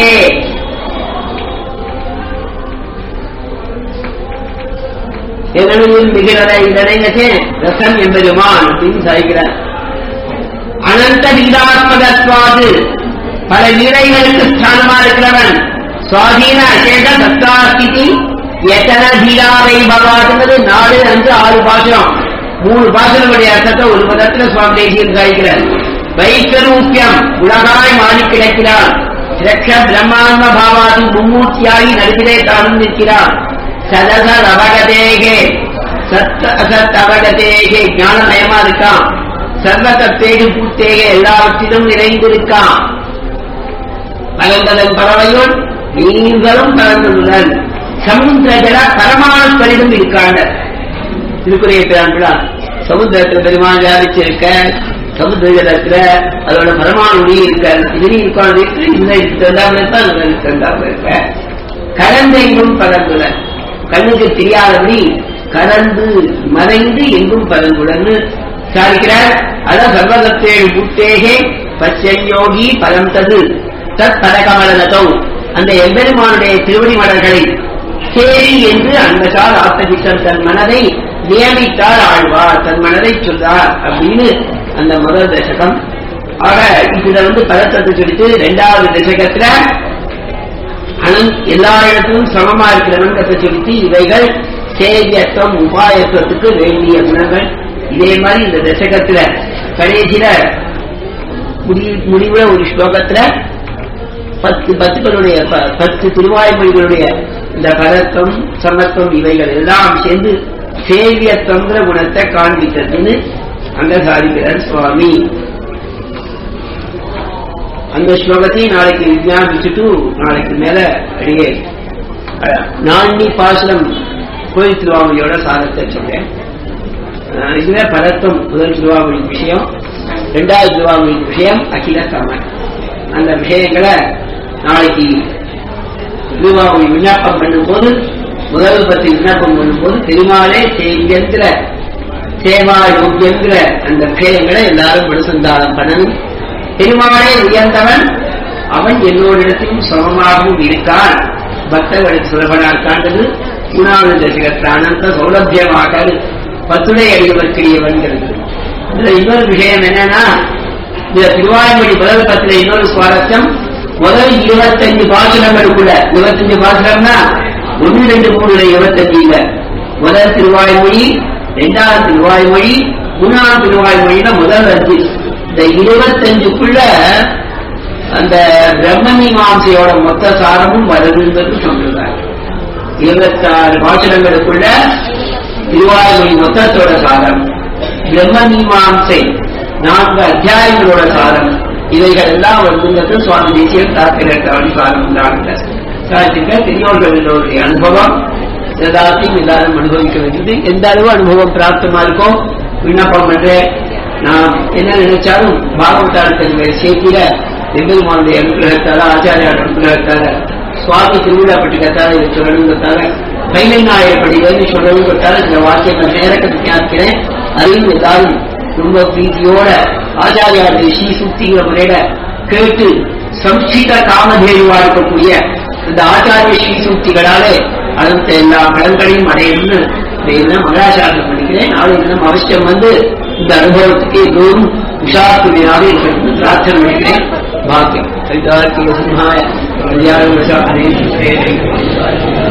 எதனையும் மிகிறத இதனைனே ரசம் என்பதுமான் அப்படின்னு சாய்க்கிறார் அனந்த வீராத்மகத்வாது பல வீரைகளுக்கு ஸ்தானமா இருக்கிறவன் சுவாதீன அசேஷ சத்தாஸ்திதி எத்தன தீராவை பகவாட்டுங்கிறது நாலு அஞ்சு ஆறு பாசுரம் மூணு பாசுரங்களுடைய அர்த்தத்தை ஒரு பதத்துல சுவாமி தேசியம் சாய்க்கிறார் வைக்கரூப்பியம் உலகாய் மாறி கிடக்கிறார் சிரக்ஷ பிரம்மாண்ட பாவாதி மும்மூர்த்தியாகி நடுவிலே தானும் நிற்கிறார் சதச ரவகதேகே சத் அசத் அவகதேகே ஞானமயமா இருக்கான் சர்வ தத்தேடு பூத்தேக எல்லாவற்றிலும் நிறைந்திருக்கான் பரந்ததன் பறவையுள் நீங்களும் பறந்துள்ளன் சமுத்திரஜல பரமாணு பெரிதும் இருக்காண்ட திருக்குறைய பிரான் சமுத்திரத்தில் பெருமாள் வியாபிச்சிருக்க சமுத்திர ஜலத்துல அதோட பரமாணு ஒளி இருக்க இதுலயும் இருக்காது இந்த இருந்தாமல் இருக்க அந்த இருந்தாமல் இருக்க கலந்தெங்கும் பறந்துள்ளன் கண்ணுக்கு தெரியாதபடி கலந்து மறைந்து எங்கும் பறந்துள்ளன்னு சாதிக்கிறார் அதான் சர்வதத்தேழு புத்தேகே பச்சயோகி பலம் தது தத் பதகமலனதோ அந்த எம்பெருமானுடைய திருவடி மலர்களை சேரி என்று அந்த கால் ஆத்தகித்தன் தன் மனதை நியமித்தார் ஆழ்வார் தன் மனதை சொல்றார் அப்படின்னு அந்த முதல் தசகம் ஆக இதுல வந்து பதத்தத்தை சொல்லிட்டு இரண்டாவது தசகத்துல அனந்த் எல்லா இடத்திலும் சமமா இருக்கிறவன் சொல்லிட்டு இவைகள் சேவியத்துவம் உபாயத்துவத்துக்கு வேண்டிய குணங்கள் இதே மாதிரி இந்த தசகத்துல கடைசியில முடி- முடிவுல ஒரு ஸ்லோகத்துல பத்து பத்துக்களுடைய ப- பத்து திருவாய்மொழிகளுடைய இந்த பதத்துவம் சமத்துவம் இவைகள் எல்லாம் சேர்ந்து சேவியத்துவங்கிற குணத்தை காண்பித்ததுன்னு அங்க சாதிக்கிறார் சுவாமி அந்த ஸ்லோகத்தையும் நாளைக்கு விஜயாபிச்சுட்டு நாளைக்கு மேல அடியே அஹ், நான்கு பாசனம் கோயில் திருவாமொழியோட சாதத்தை சொல்றேன் அஹ், இதுல பதத்துவம் முதல் திருவாமொழி விஷயம் இரண்டாவது திருவாமொழி விஷயம் அகில காமன் அந்த விஷயங்களை நாளைக்கு திருவாமொழி விண்ணப்பம் பண்ணும்போது முதல் பத்தி விண்ணப்பம் பண்ணும்போது பெருமாளே செய்கிற சேவா யோக்கியங்கிற அந்த விஷயங்களை எல்லாரும் மனுசந்தாரம் பண்ணணும் பெருமாளே உயர்ந்தவன் அவன் எல்லோரிடத்திலும் சமமாகவும் இருக்கான் பக்தர்களுக்கு சுலபனா இருக்கான்றது மூணாவது தசகத்தில் அனந்த சௌலபியமாக பத்துடை அடியவர்க்கிடையவன்கிறது இதுல இன்னொரு விஷயம் என்னன்னா இந்த திருவாய்மொழி முதல் பத்துல இன்னொரு சுவாரஸ்யம் முதல் இருபத்தஞ்சு பாசுரங்களுக்குள்ள இருபத்தஞ்சு பாசுரம்னா ஒன்னு ரெண்டு மூணுல இருபத்தஞ்சு இல்ல முதல் திருவாய்மொழி இரண்டாவது திருவாய்மொழி மூணாவது திருவாய்மொழியில முதல் அஞ்சு இந்த இருபத்தஞ்சுக்குள்ள அந்த பிரம்ம மீமாசையோட மொத்த சாரமும் வருதுன்றது சொல்றாங்க இருபத்தாறு பாசுரங்களுக்குள்ள திருவாய்மொழி மொத்தத்தோட சாரம் பிரம்ம மீமாசை நான்கு அத்தியாயங்களோட சாரம் இவைகள் எல்லாம் வருதுங்கிறது சுவாமி தேசியம் தாக்கிரத்தவன் சாரம் தான் சாதிக்க பெரியோர்களுடைய அனுபவம் எல்லாத்தையும் எல்லாரும் அனுபவிக்க வேண்டியது எந்த அளவு அனுபவம் பிராப்தமா இருக்கோ விண்ணப்பம் பண்றேன் நான் என்ன நினைச்சாலும் பாகவதாரத்தினுடைய சேர்க்கிற எம்பெருமானுடைய அனுகிரகத்தால ஆச்சாரியார் அனுகிரகத்தால சுவாமி திருவிழாப்பட்டினத்தால இதை சொல்லணுங்கிறதால கைலைநாயகப்படிவேன்னு சொல்லணுங்கிறதால இந்த வாக்கியங்கள் நேரத்தை விஞ்ஞாபிக்கிறேன் அதையும் எல்லாரும் ரொம்ப பிரீதியோட ஆச்சாரியாருடைய ஸ்ரீ சுத்திங்கிற முறையில கேட்டு சம்ஸ்கிருத காமதேயுவா இருக்கக்கூடிய இந்த ஆச்சாரிய ஸ்ரீ சூக்திகளாலே அடுத்த எல்லா பலன்களையும் அடையணும்னு என்ன மங்களாசாரணம் பண்ணிக்கிறேன் நாளை தினம் அவசியம் வந்து இந்த அனுபவத்துக்கு எல்லோரும் உஷாத்துணையாக இருக்கணும் பிரார்த்தனை பண்ணிக்கிறேன் பாக்கியம் சிம்ஹாய கல்யாண